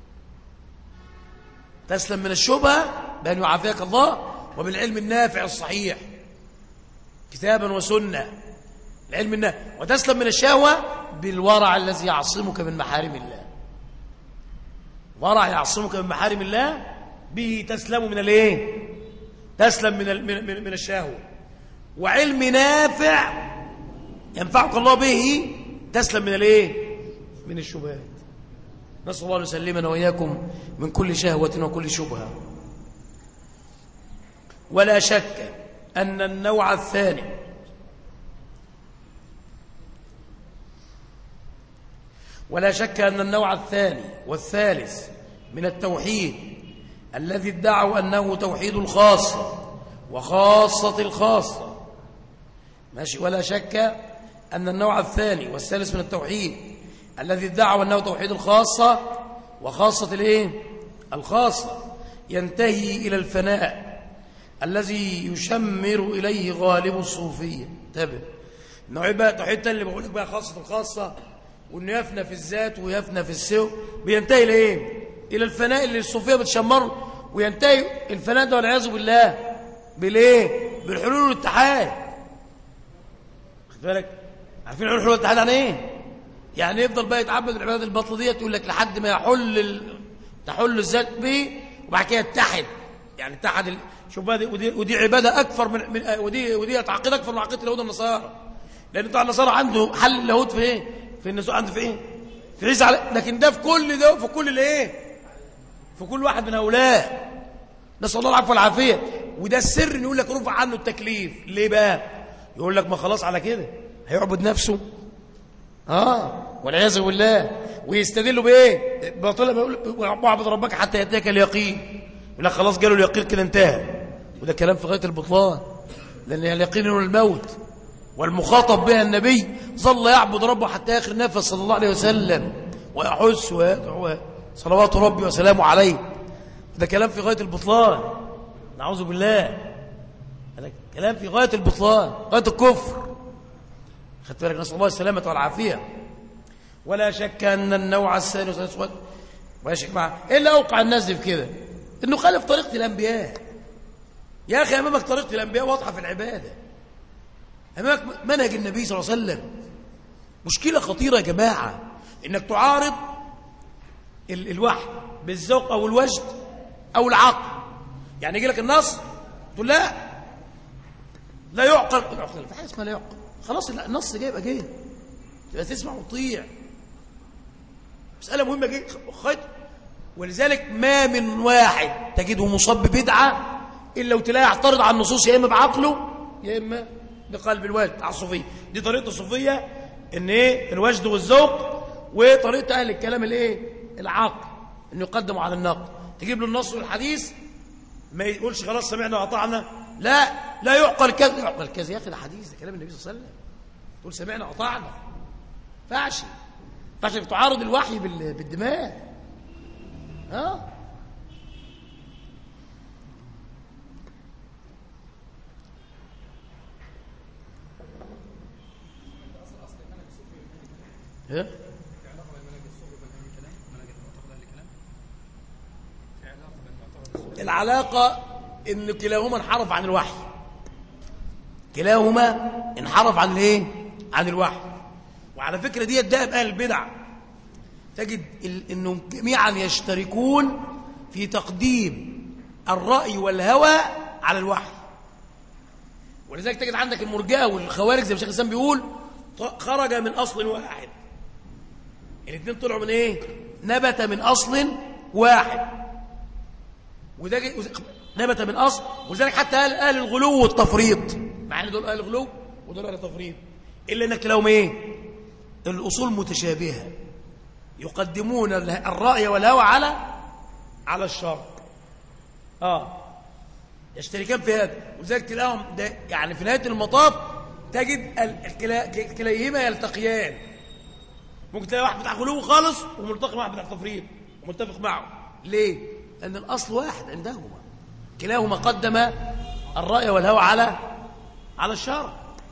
تسلم من الشبهة بأن يعافيك الله وبالعلم النافع الصحيح كتابا وسنة العلم النافع وتسلم من الشهوة بالورع الذي يعصمك من محارم الله ورع يعصمك من محارم الله به تسلم من الايه تسلم من من من الشهوه وعلم نافع ينفعك الله به تسلم من الايه من الشبهات نسال الله ان يسلمنا واياكم من كل شهوه وكل شبهه ولا شك ان النوع الثاني ولا شك أن النوع الثاني والثالث من التوحيد الذي ادعوا أنه توحيد الخاصة وخاصة الخاصة ماشي ولا شك أن النوع الثاني والثالث من التوحيد الذي ادعوا أنه توحيد الخاصة وخاصة الايه الخاصة ينتهي إلى الفناء الذي يشمر إليه غالب الصوفية انتبه النوع بقى توحيد اللي بقول لك بقى خاصة الخاصة وانه يفنى في الذات ويفنى في السوء بينتهي لايه الى الفناء اللي الصوفيه بتشمره وينتهي الفناء ده والعياذ بالله بالايه بالحلول والاتحاد خد بالك عارفين الحلول والاتحاد عن ايه يعني يفضل بقى يتعبد العبادات الباطله ديت يقول لك لحد ما يحل ال... تحل الذات به وبعد كده يتحد يعني اتحد ال... شوف بقى دي ودي, ودي عباده اكثر من, من ودي ودي تعقيد اكثر من عقيده اليهود والنصارى لان طبعا النصارى عنده حل اليهود في ايه في النسوء عنده في ايه في عيسى على لكن ده في كل ده في كل الايه في كل واحد من هؤلاء نسال الله العفو والعافيه وده السر ان يقول لك رفع عنه التكليف ليه بقى يقول لك ما خلاص على كده هيعبد نفسه اه والعياذ بالله ويستدلوا بايه باطل ما يقول واعبد ربك حتى ياتيك اليقين يقول لك خلاص جاله اليقين كده انتهى وده كلام في غايه البطلان لان اليقين هو الموت والمخاطب بها النبي ظل يعبد ربه حتى آخر نفس صلى الله عليه وسلم ويحس ويدعو صلوات ربي وسلامه عليه ده كلام في غاية البطلان نعوذ بالله هذا كلام في غاية البطلان غاية الكفر خدت بالك نسأل الله السلامة والعافية ولا شك أن النوع الثاني والثالث ولا شك معه إيه اللي أوقع الناس في كده إنه خالف طريقة الأنبياء يا أخي أمامك طريقة الأنبياء واضحة في العبادة أمامك منهج النبي صلى الله عليه وسلم مشكلة خطيرة يا جماعة إنك تعارض ال الوحي بالذوق أو الوجد أو العقل يعني يجي لك النص تقول لا لا يعقل يعقل في حاجة اسمها لا يعقل خلاص النص جاي يبقى جاي تبقى تسمع وتطيع مسألة مهمة جدا خيط ولذلك ما من واحد تجده مصاب ببدعة إلا وتلاقي يعترض على النصوص يا إما بعقله يا إما بقلب الوجد على الصوفية دي طريقة الصوفية ان ايه الوجد والذوق وطريقة اهل الكلام الايه العقل انه يقدموا على النقد تجيب له النص والحديث ما يقولش خلاص سمعنا وأطعنا لا لا يعقل كذا يعقل كذا يا أخي ده حديث ده كلام النبي صلى الله عليه وسلم تقول سمعنا وأطعنا فعش فعش تعارض الوحي بالدماغ ها ايه العلاقة ان كلاهما انحرف عن الوحي كلاهما انحرف عن الايه عن الوحي وعلى فكرة دي دائب اهل البدع تجد انهم جميعا يشتركون في تقديم الرأي والهوى على الوحي ولذلك تجد عندك المرجئه والخوارج زي ما الشيخ الاسلام بيقول خرج من اصل واحد الاثنين طلعوا من ايه نبت من اصل واحد وده نبت من اصل ولذلك حتى قال اهل الغلو والتفريط مع ان دول اهل الغلو ودول اهل التفريط الا انك لهم ايه الاصول متشابهه يقدمون الراي والهوى على على الشر اه يشتركان في هذا ولذلك تلاقيهم ده يعني في نهايه المطاف تجد كليهما يلتقيان ممكن تلاقي واحد بتاع غلو خالص وملتقي مع واحد بتاع تفريط ومتفق معه ليه لان الاصل واحد عندهما كلاهما قدم الراي والهوى على على الشرع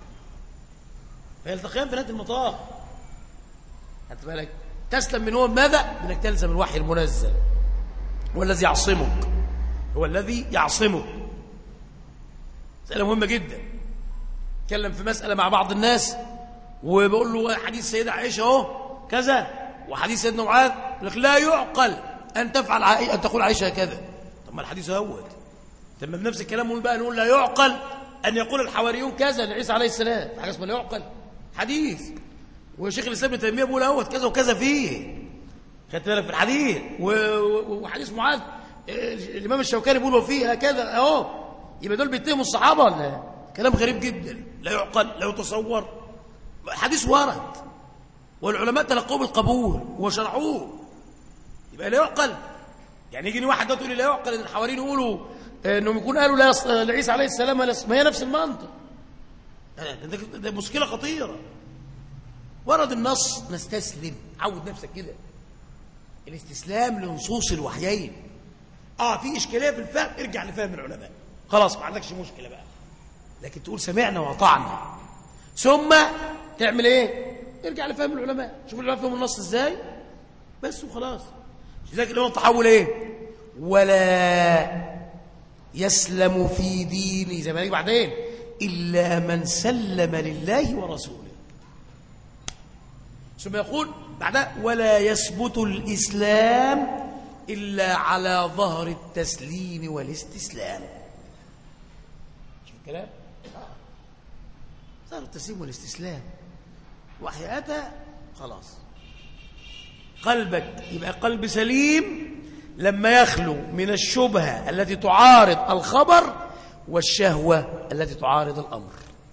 فيلتقيان في نهايه المطاف خدت بالك تسلم من هو ماذا انك تلزم الوحي المنزل هو الذي يعصمك هو الذي يعصمك مساله مهمه جدا اتكلم في مساله مع بعض الناس وبقول له حديث سيدة عائشة اهو كذا وحديث سيدنا معاذ لك لا يعقل أن تفعل أن تقول عائشة كذا طب ما الحديث هوت ثم بنفس الكلام نقول بقى نقول لا يعقل أن يقول الحواريون كذا لعيسى عليه السلام حاجة اسمها لا يعقل حديث وشيخ الإسلام ابن تيمية بيقول اهوت كذا وكذا فيه خدت بالك في الحديث وحديث معاذ الإمام الشوكاني بيقول وفيه هكذا أهو يبقى دول بيتهموا الصحابة ولا كلام غريب جدا لا يعقل لا يتصور حديث ورد والعلماء تلقوه بالقبول وشرعوه يبقى لا يعقل يعني يجي واحد ده تقول لي لا يعقل ان الحواريين يقولوا انهم يكون قالوا لا لعيسى عليه السلام ما هي نفس المنطق ده, ده مشكله خطيره ورد النص نستسلم عود نفسك كده الاستسلام لنصوص الوحيين اه في اشكاليه في الفهم ارجع لفهم العلماء خلاص ما عندكش مشكله بقى لكن تقول سمعنا واطعنا ثم تعمل ايه ارجع لفهم العلماء شوف العلماء فهموا النص ازاي بس وخلاص لذلك الامام تحول ايه ولا يسلم في ديني زي ما نيجي بعدين الا من سلم لله ورسوله ثم يقول بعدها ولا يثبت الاسلام الا على ظهر التسليم والاستسلام شوف الكلام ظهر التسليم والاستسلام وحي أتى خلاص قلبك يبقى قلب سليم لما يخلو من الشبهة التي تعارض الخبر والشهوة التي تعارض الأمر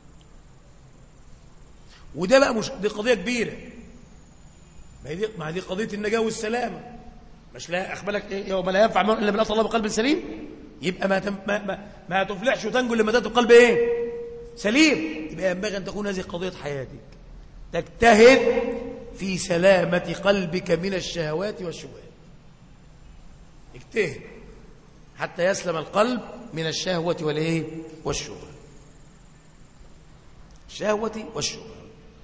وده بقى مش دي قضية كبيرة ما هي دي, ما دي قضية النجاة والسلامة مش لا أخبرك إيه يوم لا ينفع إلا من أتى الله بقلب سليم يبقى ما تم ما, ما, ما تفلحش وتنجو لما تأتي قلب إيه سليم يبقى ينبغي أن تكون هذه قضية حياتك تجتهد في سلامة قلبك من الشهوات والشبهات اجتهد حتى يسلم القلب من الشهوة والايه والشبهة الشهوة والشبهة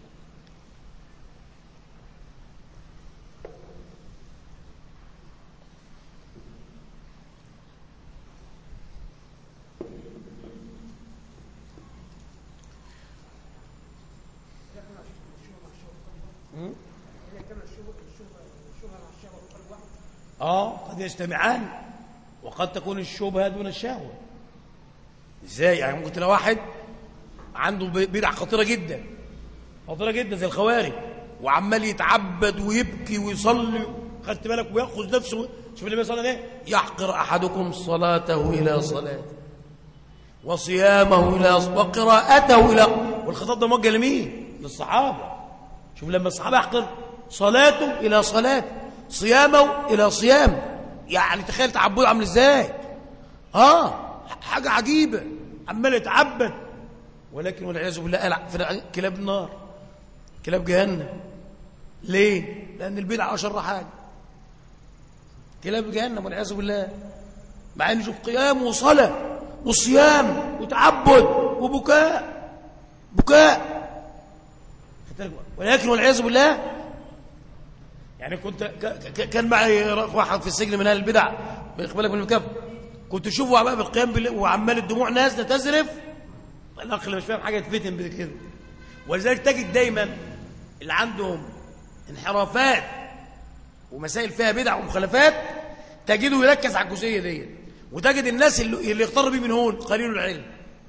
اه قد يجتمعان وقد تكون الشبهه دون الشهوه ازاي يعني ممكن تلاقي واحد عنده بدع خطيره جدا خطيره جدا زي الخوارج وعمال يتعبد ويبكي ويصلي خدت بالك وياخذ نفسه شوف النبي صلى الله عليه وسلم يحقر احدكم صلاته الى صلاته وصيامه الى وقراءته الى والخطاب ده موجه لمين للصحابه شوف لما الصحابه يحقر صلاته الى صلاته صيامه إلى صيام يعني تخيل تعبده عامل إزاي اه حاجة عجيبة عمال يتعبد ولكن والعياذ بالله قال في كلاب النار كلاب جهنم ليه؟ لأن البدعة أشر حاجة كلاب جهنم والعياذ بالله مع ان شوف قيام وصلاة وصيام وتعبد وبكاء بكاء ولكن والعياذ بالله يعني كنت كان معي واحد في السجن من اهل البدع بالك من الكف كنت اشوفه بقى بالقيام بالله وعمال الدموع نازله تزرف الاخ اللي مش فاهم حاجه يتفتن بكده ولذلك تجد دايما اللي عندهم انحرافات ومسائل فيها بدع ومخالفات تجده يركز على الجزئيه دي وتجد الناس اللي, اللي يغتر بيه من هون قليل العلم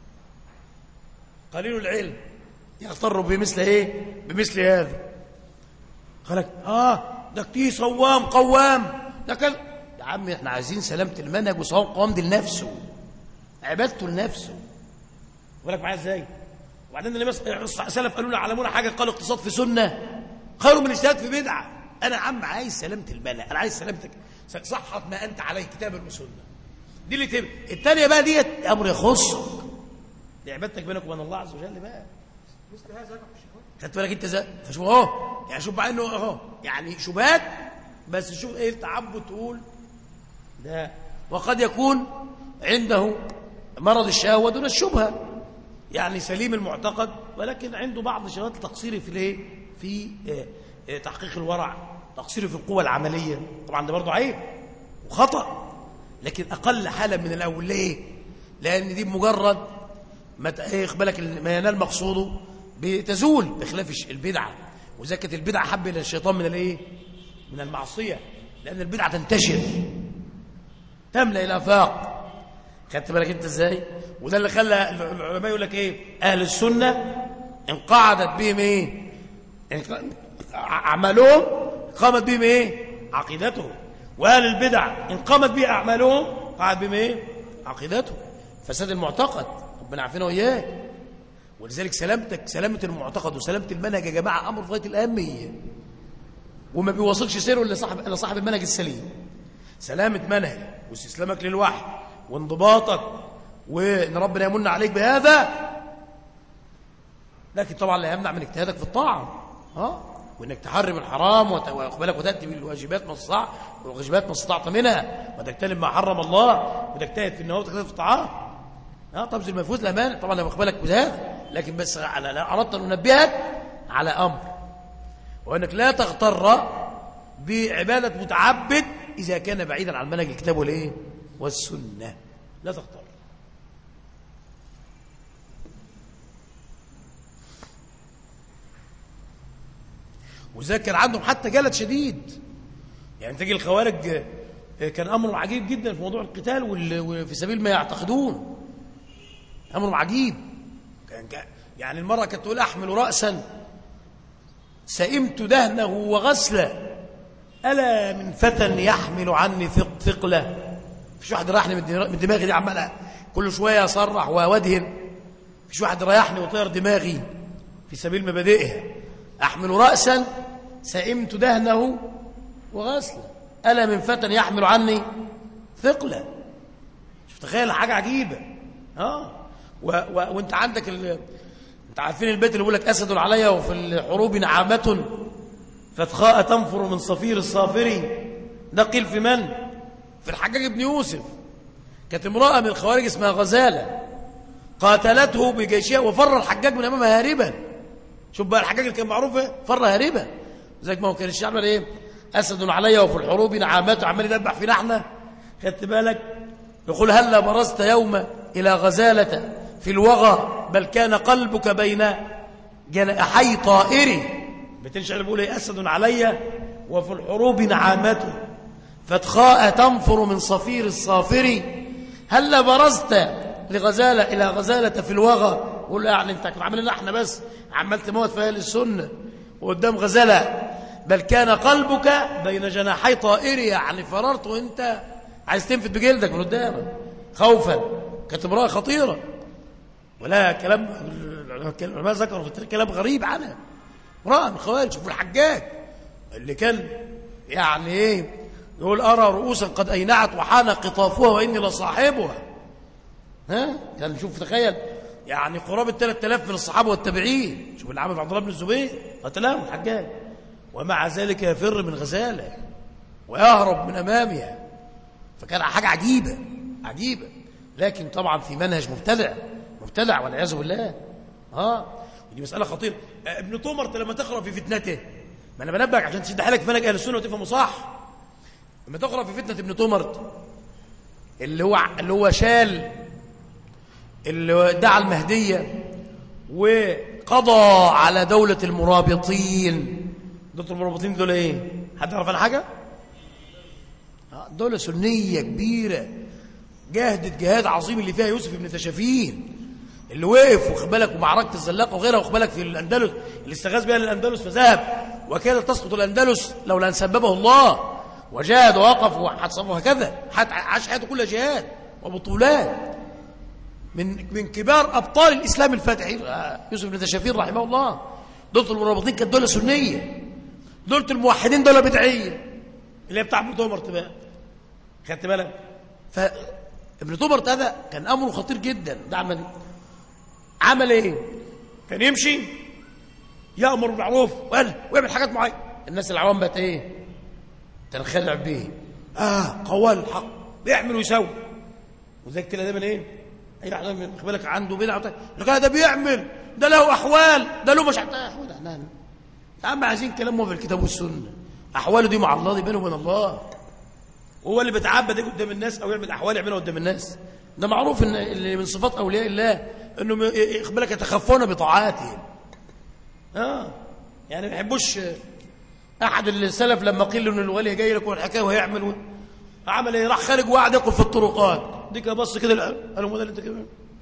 قليل العلم يغتر بمثل ايه بمثل هذا قالك اه ده كتير صوام قوام ده كذا يا عم احنا عايزين سلامه المنهج وصوام قوام دي لنفسه عبادته لنفسه بالك معايا ازاي وبعدين النبي صلى الله عليه وسلم قالوا لنا علمونا حاجه قالوا اقتصاد في سنه خير من الاجتهاد في بدعه انا يا عم عايز سلامه المنهج انا عايز سلامتك صحت ما انت عليه كتابا وسنه دي اللي تبقى الثانيه بقى ديت امر يخصك دي عبادتك بينك وبين الله عز وجل بقى مثل هذا خدت بالك انت ازاي فشوف اهو يعني شوف بقى انه اهو يعني شبهات بس شوف ايه التعبد تقول ده وقد يكون عنده مرض الشهوه دون الشبهه يعني سليم المعتقد ولكن عنده بعض الشهوات التقصير في الايه في اه اه تحقيق الورع تقصير في القوة العملية طبعا ده برضه عيب وخطأ لكن أقل حالة من الأول ليه لأن دي مجرد ما يقبلك ما ينال مقصوده بتزول بخلاف البدعة وإذا كانت البدعة حب إلى الشيطان من الايه من المعصية لأن البدعة تنتشر تملأ الآفاق خدت بالك أنت إزاي وده اللي خلى العلماء يقول لك إيه أهل السنة انقعدت بهم إيه أعمالهم قامت بهم إيه عقيدتهم وأهل البدع إن قامت به أعمالهم قعد بهم إيه عقيدتهم فساد المعتقد ربنا عارفينه وإياه ولذلك سلامتك سلامة المعتقد وسلامة المنهج يا جماعة أمر في غاية الأهمية وما بيوصلش سيره إلا صاحب إلا صاحب المنهج السليم سلامة منهج واستسلامك للوحي وانضباطك وإن ربنا يمن عليك بهذا لكن طبعا لا يمنع من اجتهادك في الطاعة ها وانك تحرم الحرام واقبلك وتاتي بالواجبات ما استطاع والواجبات ما استطعت منها وتجتنب ما حرم الله وتجتهد في النهار وتجتهد في الطعام اه تبذل ما يفوت الامان طبعا انا بقبلك بهذا لكن بس على لا اردت ان انبهك على امر وانك لا تغتر بعباده متعبد اذا كان بعيدا عن منهج الكتاب والايه والسنه لا تغتر وذلك كان عندهم حتى جلد شديد يعني تجي الخوارج كان أمر عجيب جدا في موضوع القتال وفي سبيل ما يعتقدون أمر عجيب كان يعني المرأة كانت تقول أحمل رأسا سئمت دهنه وغسله ألا من فتى يحمل عني ثقلة فيش واحد رايحني من دماغي دي عمال كل شوية أصرح وأودهن فيش واحد رايحني وطير دماغي في سبيل مبادئها أحمل رأسا سئمت دهنه وغسله ألا من فتى يحمل عني ثقلة شوف تخيل حاجة عجيبة اه و... و... وانت عندك ال... انت عارفين البيت اللي بيقول لك أسد علي وفي الحروب نعامة فتخاء تنفر من صفير الصافري ده قيل في من في الحجاج بن يوسف كانت امرأة من الخوارج اسمها غزالة قاتلته بجيشها وفر الحجاج من أمامها هاربا شوف بقى الحجاج اللي كان معروف ايه فر هاربا زيك ما هو كان الشعب ايه اسد علي وفي الحروب نعامات عمال يذبح فينا احنا خدت بالك يقول هلا برزت يوم الى غزاله في الوغى بل كان قلبك بين جناحي طائري بتنشعر بيقول ايه اسد علي وفي الحروب نعامته فتخاء تنفر من صفير الصافر هلا برزت لغزاله الى غزاله في الوغى قول يعني انت كنت عامل احنا بس عمال تموت في اهل السنه وقدام غزاله بل كان قلبك بين جناحي طائر يعني فررت وانت عايز تنفد بجلدك من قدامك خوفا كانت امراه خطيره ولا كلام العلماء ذكروا في كلام غريب عنها امراه من الخوارج شوفوا الحجاج اللي كان يعني ايه يقول ارى رؤوسا قد اينعت وحان قطافها واني لصاحبها ها كان شوف تخيل يعني قرابة 3000 من الصحابة والتابعين شوف اللي عمل عبد الله بن الزبير قتلهم الحجاج ومع ذلك يفر من غزالة ويهرب من أمامها فكان حاجة عجيبة عجيبة لكن طبعا في منهج مبتدع مبتدع والعياذ بالله اه دي مسألة خطيرة ابن طمرت لما تقرأ في فتنته ما أنا بنبهك عشان تشد حالك في منهج أهل السنة وتفهمه صح لما تقرأ في فتنة ابن طمرت اللي هو اللي هو شال اللي دعا المهدية وقضى على دولة المرابطين دولة المرابطين دول ايه حد يعرف عن حاجة دولة سنية كبيرة جاهدت جهاد عظيم اللي فيها يوسف بن تشافين اللي وقف واخد بالك ومعركة الزلاق وغيرها واخد بالك في الأندلس اللي استغاث بها للأندلس فذهب وكادت تسقط الأندلس لولا أن سببه الله وجاهد ووقف وهكذا عاش حياته كلها جهاد وبطولات من من كبار ابطال الاسلام الفاتح يوسف بن تشافين رحمه الله دولة المرابطين كانت دولة سنية دولة الموحدين دولة بدعية اللي هي بتاع ابن تومرت بقى خدت بالك فابن تومرت هذا كان امره خطير جدا ده عمل عمل ايه كان يمشي يامر بالمعروف ويعمل حاجات معينه الناس العوام بقت ايه تنخدع به اه قوال الحق بيعمل ويسوي وزي كده دايما ايه اي واحد من بالك عنده بدعه بتاع ده بيعمل ده له احوال ده له مش احوال لا يا عم عايزين كلام في الكتاب والسنه احواله دي مع الله دي بينه وبين الله هو اللي بيتعبد دي قدام الناس او يعمل احوال يعملها قدام الناس ده معروف ان اللي من صفات اولياء الله انهم بالك يتخفون بطاعاتهم اه يعني ما يحبوش احد السلف لما قيل له ان الولي جاي لك والحكايه وهيعمل عمل ايه راح خارج وقعد ياكل في الطرقات ديك بص كده قال له انت كده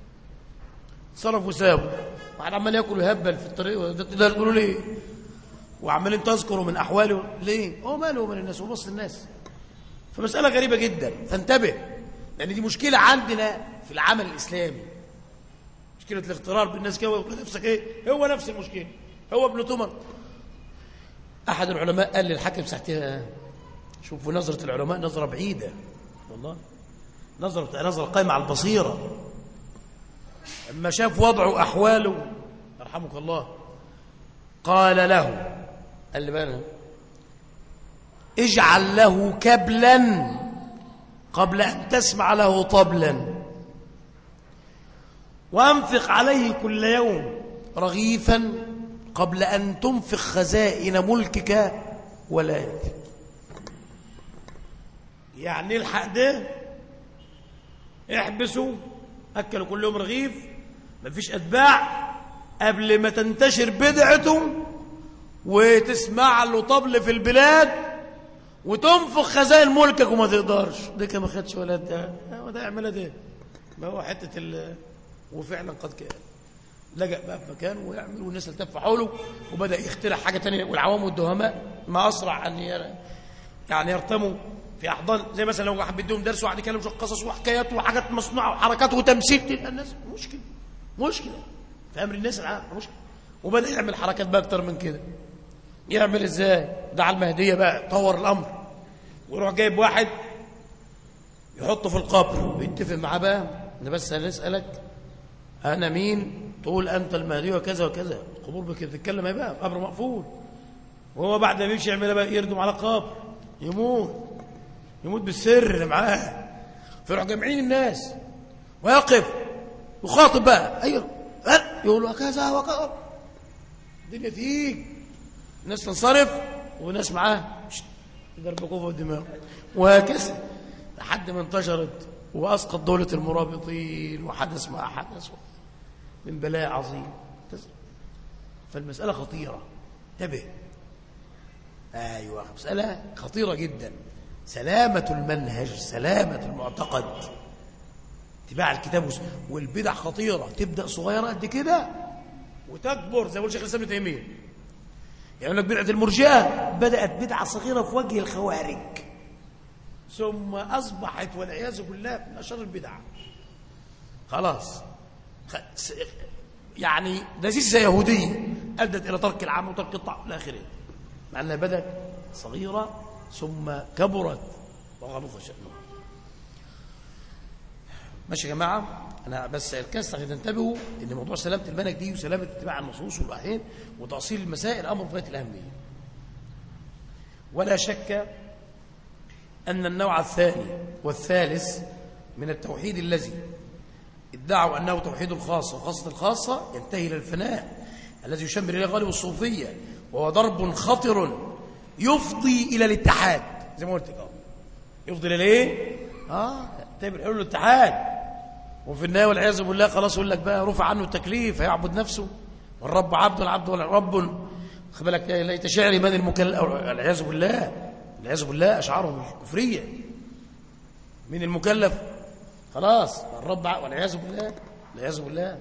صرف وسابه واحد عمال ياكل ويهبل في الطريق ده تقولوا ليه وعمالين تذكروا من احواله ليه هو ماله ومال الناس وبص الناس فمساله غريبه جدا فانتبه لان دي مشكله عندنا في العمل الاسلامي مشكله الاغترار بالناس كده نفسك ايه هو نفس المشكله هو ابن تمر احد العلماء قال للحاكم ساعتها شوفوا نظره العلماء نظره بعيده والله نظرة نظرة قائمة على البصيرة لما شاف وضعه وأحواله يرحمك الله قال له قال لي بقى اجعل له كبلا قبل أن تسمع له طبلا وأنفق عليه كل يوم رغيفا قبل أن تنفق خزائن ملكك ولا يكفي يعني الحق ده احبسوا أكلوا كل يوم رغيف مفيش أتباع قبل ما تنتشر بدعته وتسمع له طبل في البلاد وتنفخ خزائن ملكك وما تقدرش ده ما خدش ولا ده ده يعملها ده ما هو حتة ال وفعلا قد كان لجأ بقى في مكان ويعمل والناس التف حوله وبدأ يخترع حاجة تانية والعوام والدهماء ما أسرع أن يعني يرتموا في احضان زي مثلا لو واحد بيديهم درس وواحد يكلم قصص وحكايات وحاجات مصنوعه وحركات وتمثيل الناس مشكله مشكله في امر الناس العام مشكله وبدا يعمل حركات بقى اكتر من كده يعمل ازاي دعا المهديه بقى طور الامر ويروح جايب واحد يحطه في القبر ويتفق معاه بقى انا بس هنسالك انا مين تقول انت المهدي وكذا وكذا القبور بتتكلم ايه بقى قبر مقفول وهو بعد ما يمشي يعمل بقى يردم على القبر يموت يموت بالسر اللي معاه فيروح جامعين الناس ويقف يخاطب بقى ايوه يقول كذا وكذا الدنيا تيجي الناس تنصرف وناس معاه يضرب كوفه الدماغ وهكذا لحد ما انتشرت واسقط دوله المرابطين وحدث ما حدث من بلاء عظيم فالمساله خطيره انتبه ايوه مساله خطيره جدا سلامة المنهج سلامة المعتقد اتباع الكتاب والبدع خطيرة تبدأ صغيرة قد كده وتكبر زي ما قال شيخ الإسلام ابن تيمية يعني لك بدعة المرجئة بدأت بدعة صغيرة في وجه الخوارج ثم أصبحت والعياذ بالله من أشر البدع خلاص يعني دسيسة يهودية أدت إلى ترك العمل وترك الطعام إلى آخره مع أنها بدأت صغيرة ثم كبرت وغلظ شأنها ماشي يا جماعة أنا بس الكاس عشان تنتبهوا إن موضوع سلامة المنهج دي وسلامة اتباع النصوص والأحيان وتأصيل المسائل أمر في غاية الأهمية ولا شك أن النوع الثاني والثالث من التوحيد الذي ادعوا أنه توحيد الخاصة وخاصة الخاصة ينتهي إلى الفناء الذي يشمر إليه غالب الصوفية وهو ضرب خطر يفضي إلى الاتحاد زي ما قلت لك يفضي إلى ايه؟ آه تعمل حلول الاتحاد وفي النهاية والعياذ بالله خلاص يقول لك بقى رفع عنه التكليف هيعبد نفسه والرب عبد العبد رب خد بالك ليت شعري من المكلف العياذ بالله العياذ بالله أشعارهم الكفرية من المكلف خلاص الرب والعياذ بالله والعياذ بالله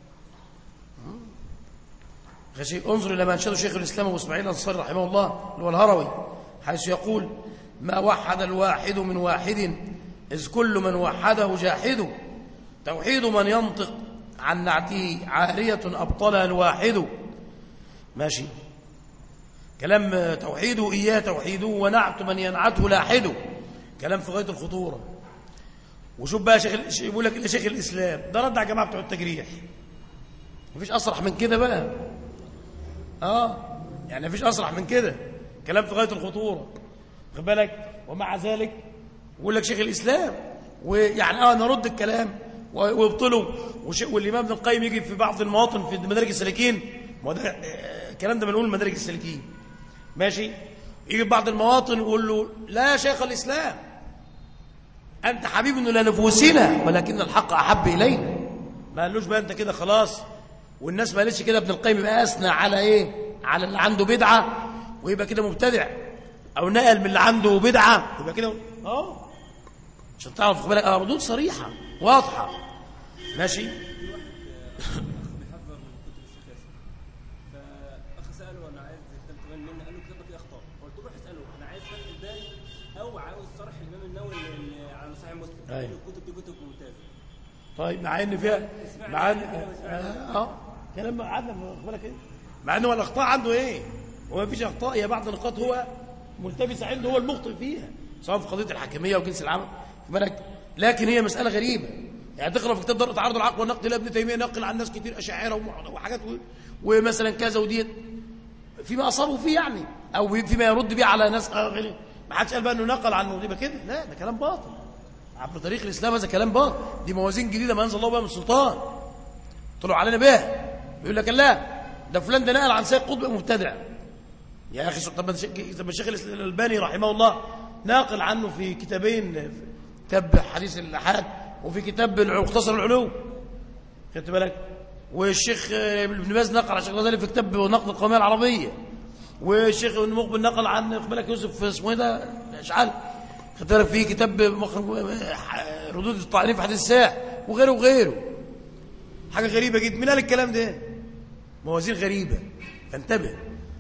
غشي انظر إلى ما أنشده شيخ الإسلام أبو إسماعيل الأنصاري رحمه الله اللي هو الهروي حيث يقول ما وحد الواحد من واحد إذ كل من وحده جاحد توحيد من ينطق عن نعته عارية أبطلها الواحد ماشي كلام توحيده إياه توحيده ونعت من ينعته لاحده كلام في غاية الخطورة وشوف بقى شيخ يقول لك شيخ الإسلام ده رد على جماعة بتوع التجريح مفيش أصرح من كده بقى اه يعني مفيش أصرح من كده كلام في غاية الخطورة خد بالك ومع ذلك يقول لك شيخ الإسلام ويعني اه نرد الكلام ويبطله والإمام ابن القيم يجي في بعض المواطن في مدارج السالكين ما ده آه، الكلام ده بنقول مدارج السالكين ماشي يجي في بعض المواطن يقول له لا يا شيخ الإسلام أنت حبيب لنفوسنا ولكن الحق أحب إلينا ما قالوش بقى أنت كده خلاص والناس ما قالتش كده ابن القيم يبقى أثنى على إيه على اللي عنده بدعة ويبقى كده مبتدع أو نقل من اللي عنده بدعة يبقى كده اه عشان تعرف بالك اه ردود صريحة واضحة ماشي أيوة. الكتب دي كتب ممتازه طيب مع ان فيها مع ان اه, آه. كلام عندنا بالك ايه مع انه الاخطاء عنده ايه هو ما فيش اخطاء هي بعض النقاط هو ملتبس عنده هو المخطئ فيها سواء في قضيه الحاكميه وجنس العمل بالك لكن هي مساله غريبه يعني تقرا في كتاب درء تعارض العقل والنقد لابن تيميه نقل عن ناس كتير اشاعره وحاجات ومثلا كذا وديت فيما اصابوا فيه يعني او فيما يرد به على ناس غير ما حدش قال بقى انه نقل عنه يبقى كده لا ده كلام باطل عبر تاريخ الإسلام هذا كلام باطل دي موازين جديدة ما أنزل الله بها من السلطان طلعوا علينا بها بيقول لك لا ده فلان ده نقل عن سيد قطب مبتدع يا أخي طب الشيخ الألباني رحمه الله ناقل عنه في كتابين كتاب حديث الأحاد وفي كتاب مختصر العلوم خدت بالك والشيخ ابن باز نقل عن الشيخ الغزالي في كتاب نقد القوميه العربيه والشيخ ابن مقبل نقل عن بالك يوسف اسمه ايه ده اشعال خدت بالك في كتاب ردود الطعنين في حديث الساعة وغيره وغيره حاجة غريبة جدا من قال الكلام ده موازين غريبة فانتبه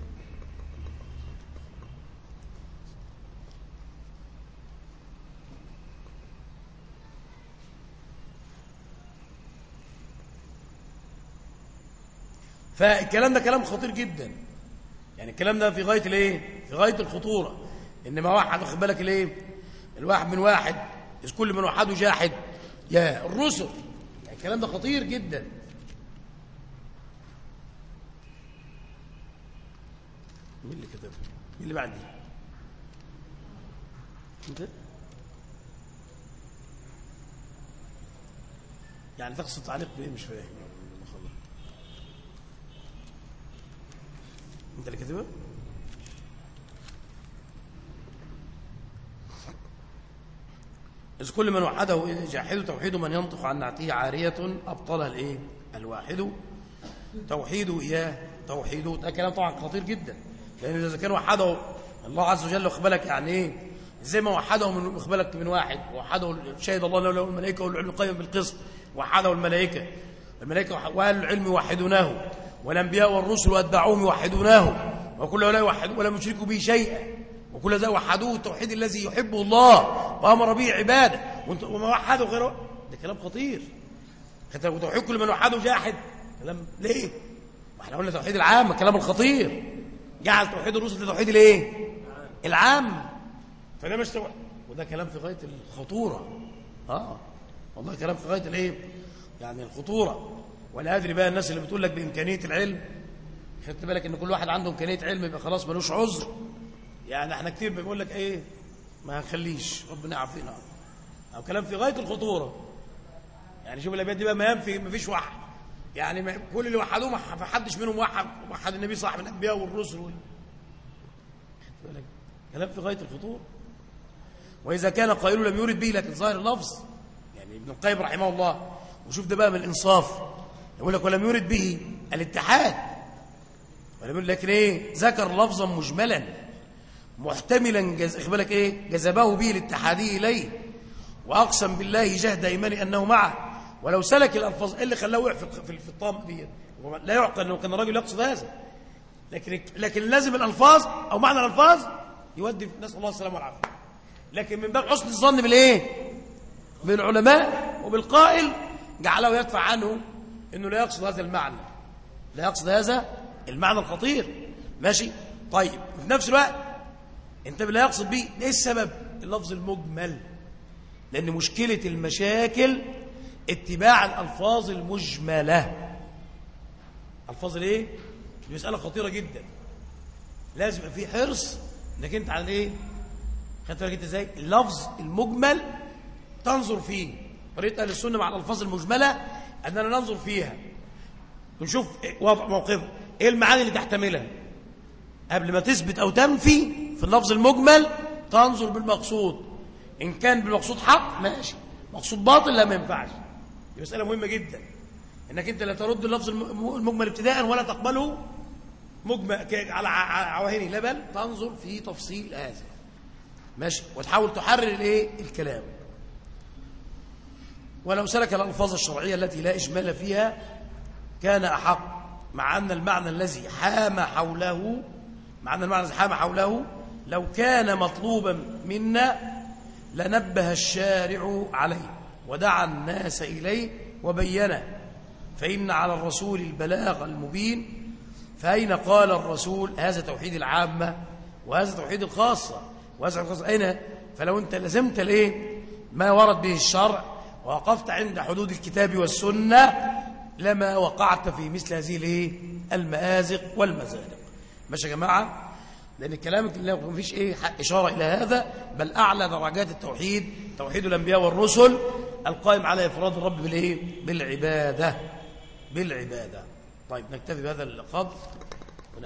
فالكلام ده كلام خطير جدا يعني الكلام ده في غاية الايه في غاية الخطورة ان ما واحد واخد بالك الايه الواحد من واحد إذ كل من وحده جاحد يا الرسل يعني الكلام ده خطير جدا مين اللي كتب مين اللي بعدي انت يعني تقصد تعليق بايه مش فاهم انت اللي كاتبها إذ كل من وحده جاحد توحيد من ينطق عن نعته عارية أبطلها الإيه؟ الواحد توحيد إياه توحيد ده كلام طبعا خطير جدا لأن إذا كان وحده الله عز وجل أخبرك يعني إيه زي ما وحده من أخبرك من واحد وحده شهد الله له الملائكة والعلم القيم بالقسط وحده الملائكة الملائكة وأهل العلم يوحدونه والأنبياء والرسل وأتبعوهم يوحدونه وكل هؤلاء يوحدون ولم يشركوا به شيئا وكل ذا وحدوه التوحيد الذي يحبه الله وأمر به عباده وما وحده غيره ده كلام خطير توحيد كل من وحده جاحد كلام ليه ما احنا قلنا توحيد العام الكلام الخطير جعل توحيد الرسل لتوحيد الايه العام فده مش توحيد وده كلام في غايه الخطوره اه والله كلام في غاية الايه يعني الخطورة ولا أدري بقى الناس اللي بتقول لك بإمكانية العلم خدت بالك ان كل واحد عنده إمكانية علم يبقى خلاص ملوش عذر يعني احنا كتير بنقول لك ايه ما هنخليش ربنا يعافينا او كلام في غاية الخطورة يعني شوف الابيات دي بقى ما ينفي ما فيش وحد يعني ما كل اللي وحدوه ما حدش منهم وحد وحد النبي صاحب الانبياء والرسل وال... كلام في غاية الخطورة وإذا كان قائل لم يرد به لكن ظاهر اللفظ يعني ابن القيم رحمه الله وشوف ده بقى من الإنصاف يقول لك ولم يرد به الاتحاد ولم يرد لكن ايه ذكر لفظا مجملا محتملا جز... بالك ايه جذبه به الاتحادي اليه واقسم بالله جهد ايماني انه معه ولو سلك الالفاظ ايه اللي خلاه وقع في في الطام دي لا يعقل انه كان الراجل يقصد هذا لكن لكن لازم الالفاظ او معنى الالفاظ يودي نسال الله السلامه والعافيه لكن من باب حسن الظن بالايه بالعلماء وبالقائل جعله يدفع عنه انه لا يقصد هذا المعنى لا يقصد هذا المعنى الخطير ماشي طيب في نفس الوقت انت لا يقصد به ايه السبب اللفظ المجمل لان مشكله المشاكل اتباع الالفاظ المجمله الفاظ الايه دي مساله خطيره جدا لازم يبقى في حرص انك انت على ايه خدت بالك انت ازاي اللفظ المجمل تنظر فيه طريقه اهل السنه مع الالفاظ المجمله اننا ننظر فيها ونشوف وضع موقفها ايه المعاني اللي تحتملها قبل ما تثبت او تنفي في اللفظ المجمل تنظر بالمقصود ان كان بالمقصود حق ماشي مقصود باطل لا ما ينفعش دي مساله مهمه جدا انك انت لا ترد اللفظ المجمل ابتداء ولا تقبله مجمل على عواهنه لا بل تنظر في تفصيل هذا ماشي وتحاول تحرر الايه الكلام ولو سلك الالفاظ الشرعيه التي لا اجمال فيها كان احق مع ان المعنى الذي حام حوله مع ان المعنى الذي حام حوله لو كان مطلوبا منا لنبه الشارع عليه ودعا الناس اليه وبينه فان على الرسول البلاغ المبين فأين قال الرسول هذا توحيد العامة وهذا توحيد الخاصة وهذا الخاصة أين فلو أنت لزمت الإيه ما ورد به الشرع ووقفت عند حدود الكتاب والسنة لما وقعت في مثل هذه الايه المآزق والمزالق ماشي يا جماعة لأن الكلام ما فيش إيه إشارة إلى هذا بل أعلى درجات التوحيد توحيد الأنبياء والرسل القائم على إفراد الرب بالإيه بالعبادة بالعبادة طيب نكتفي بهذا القدر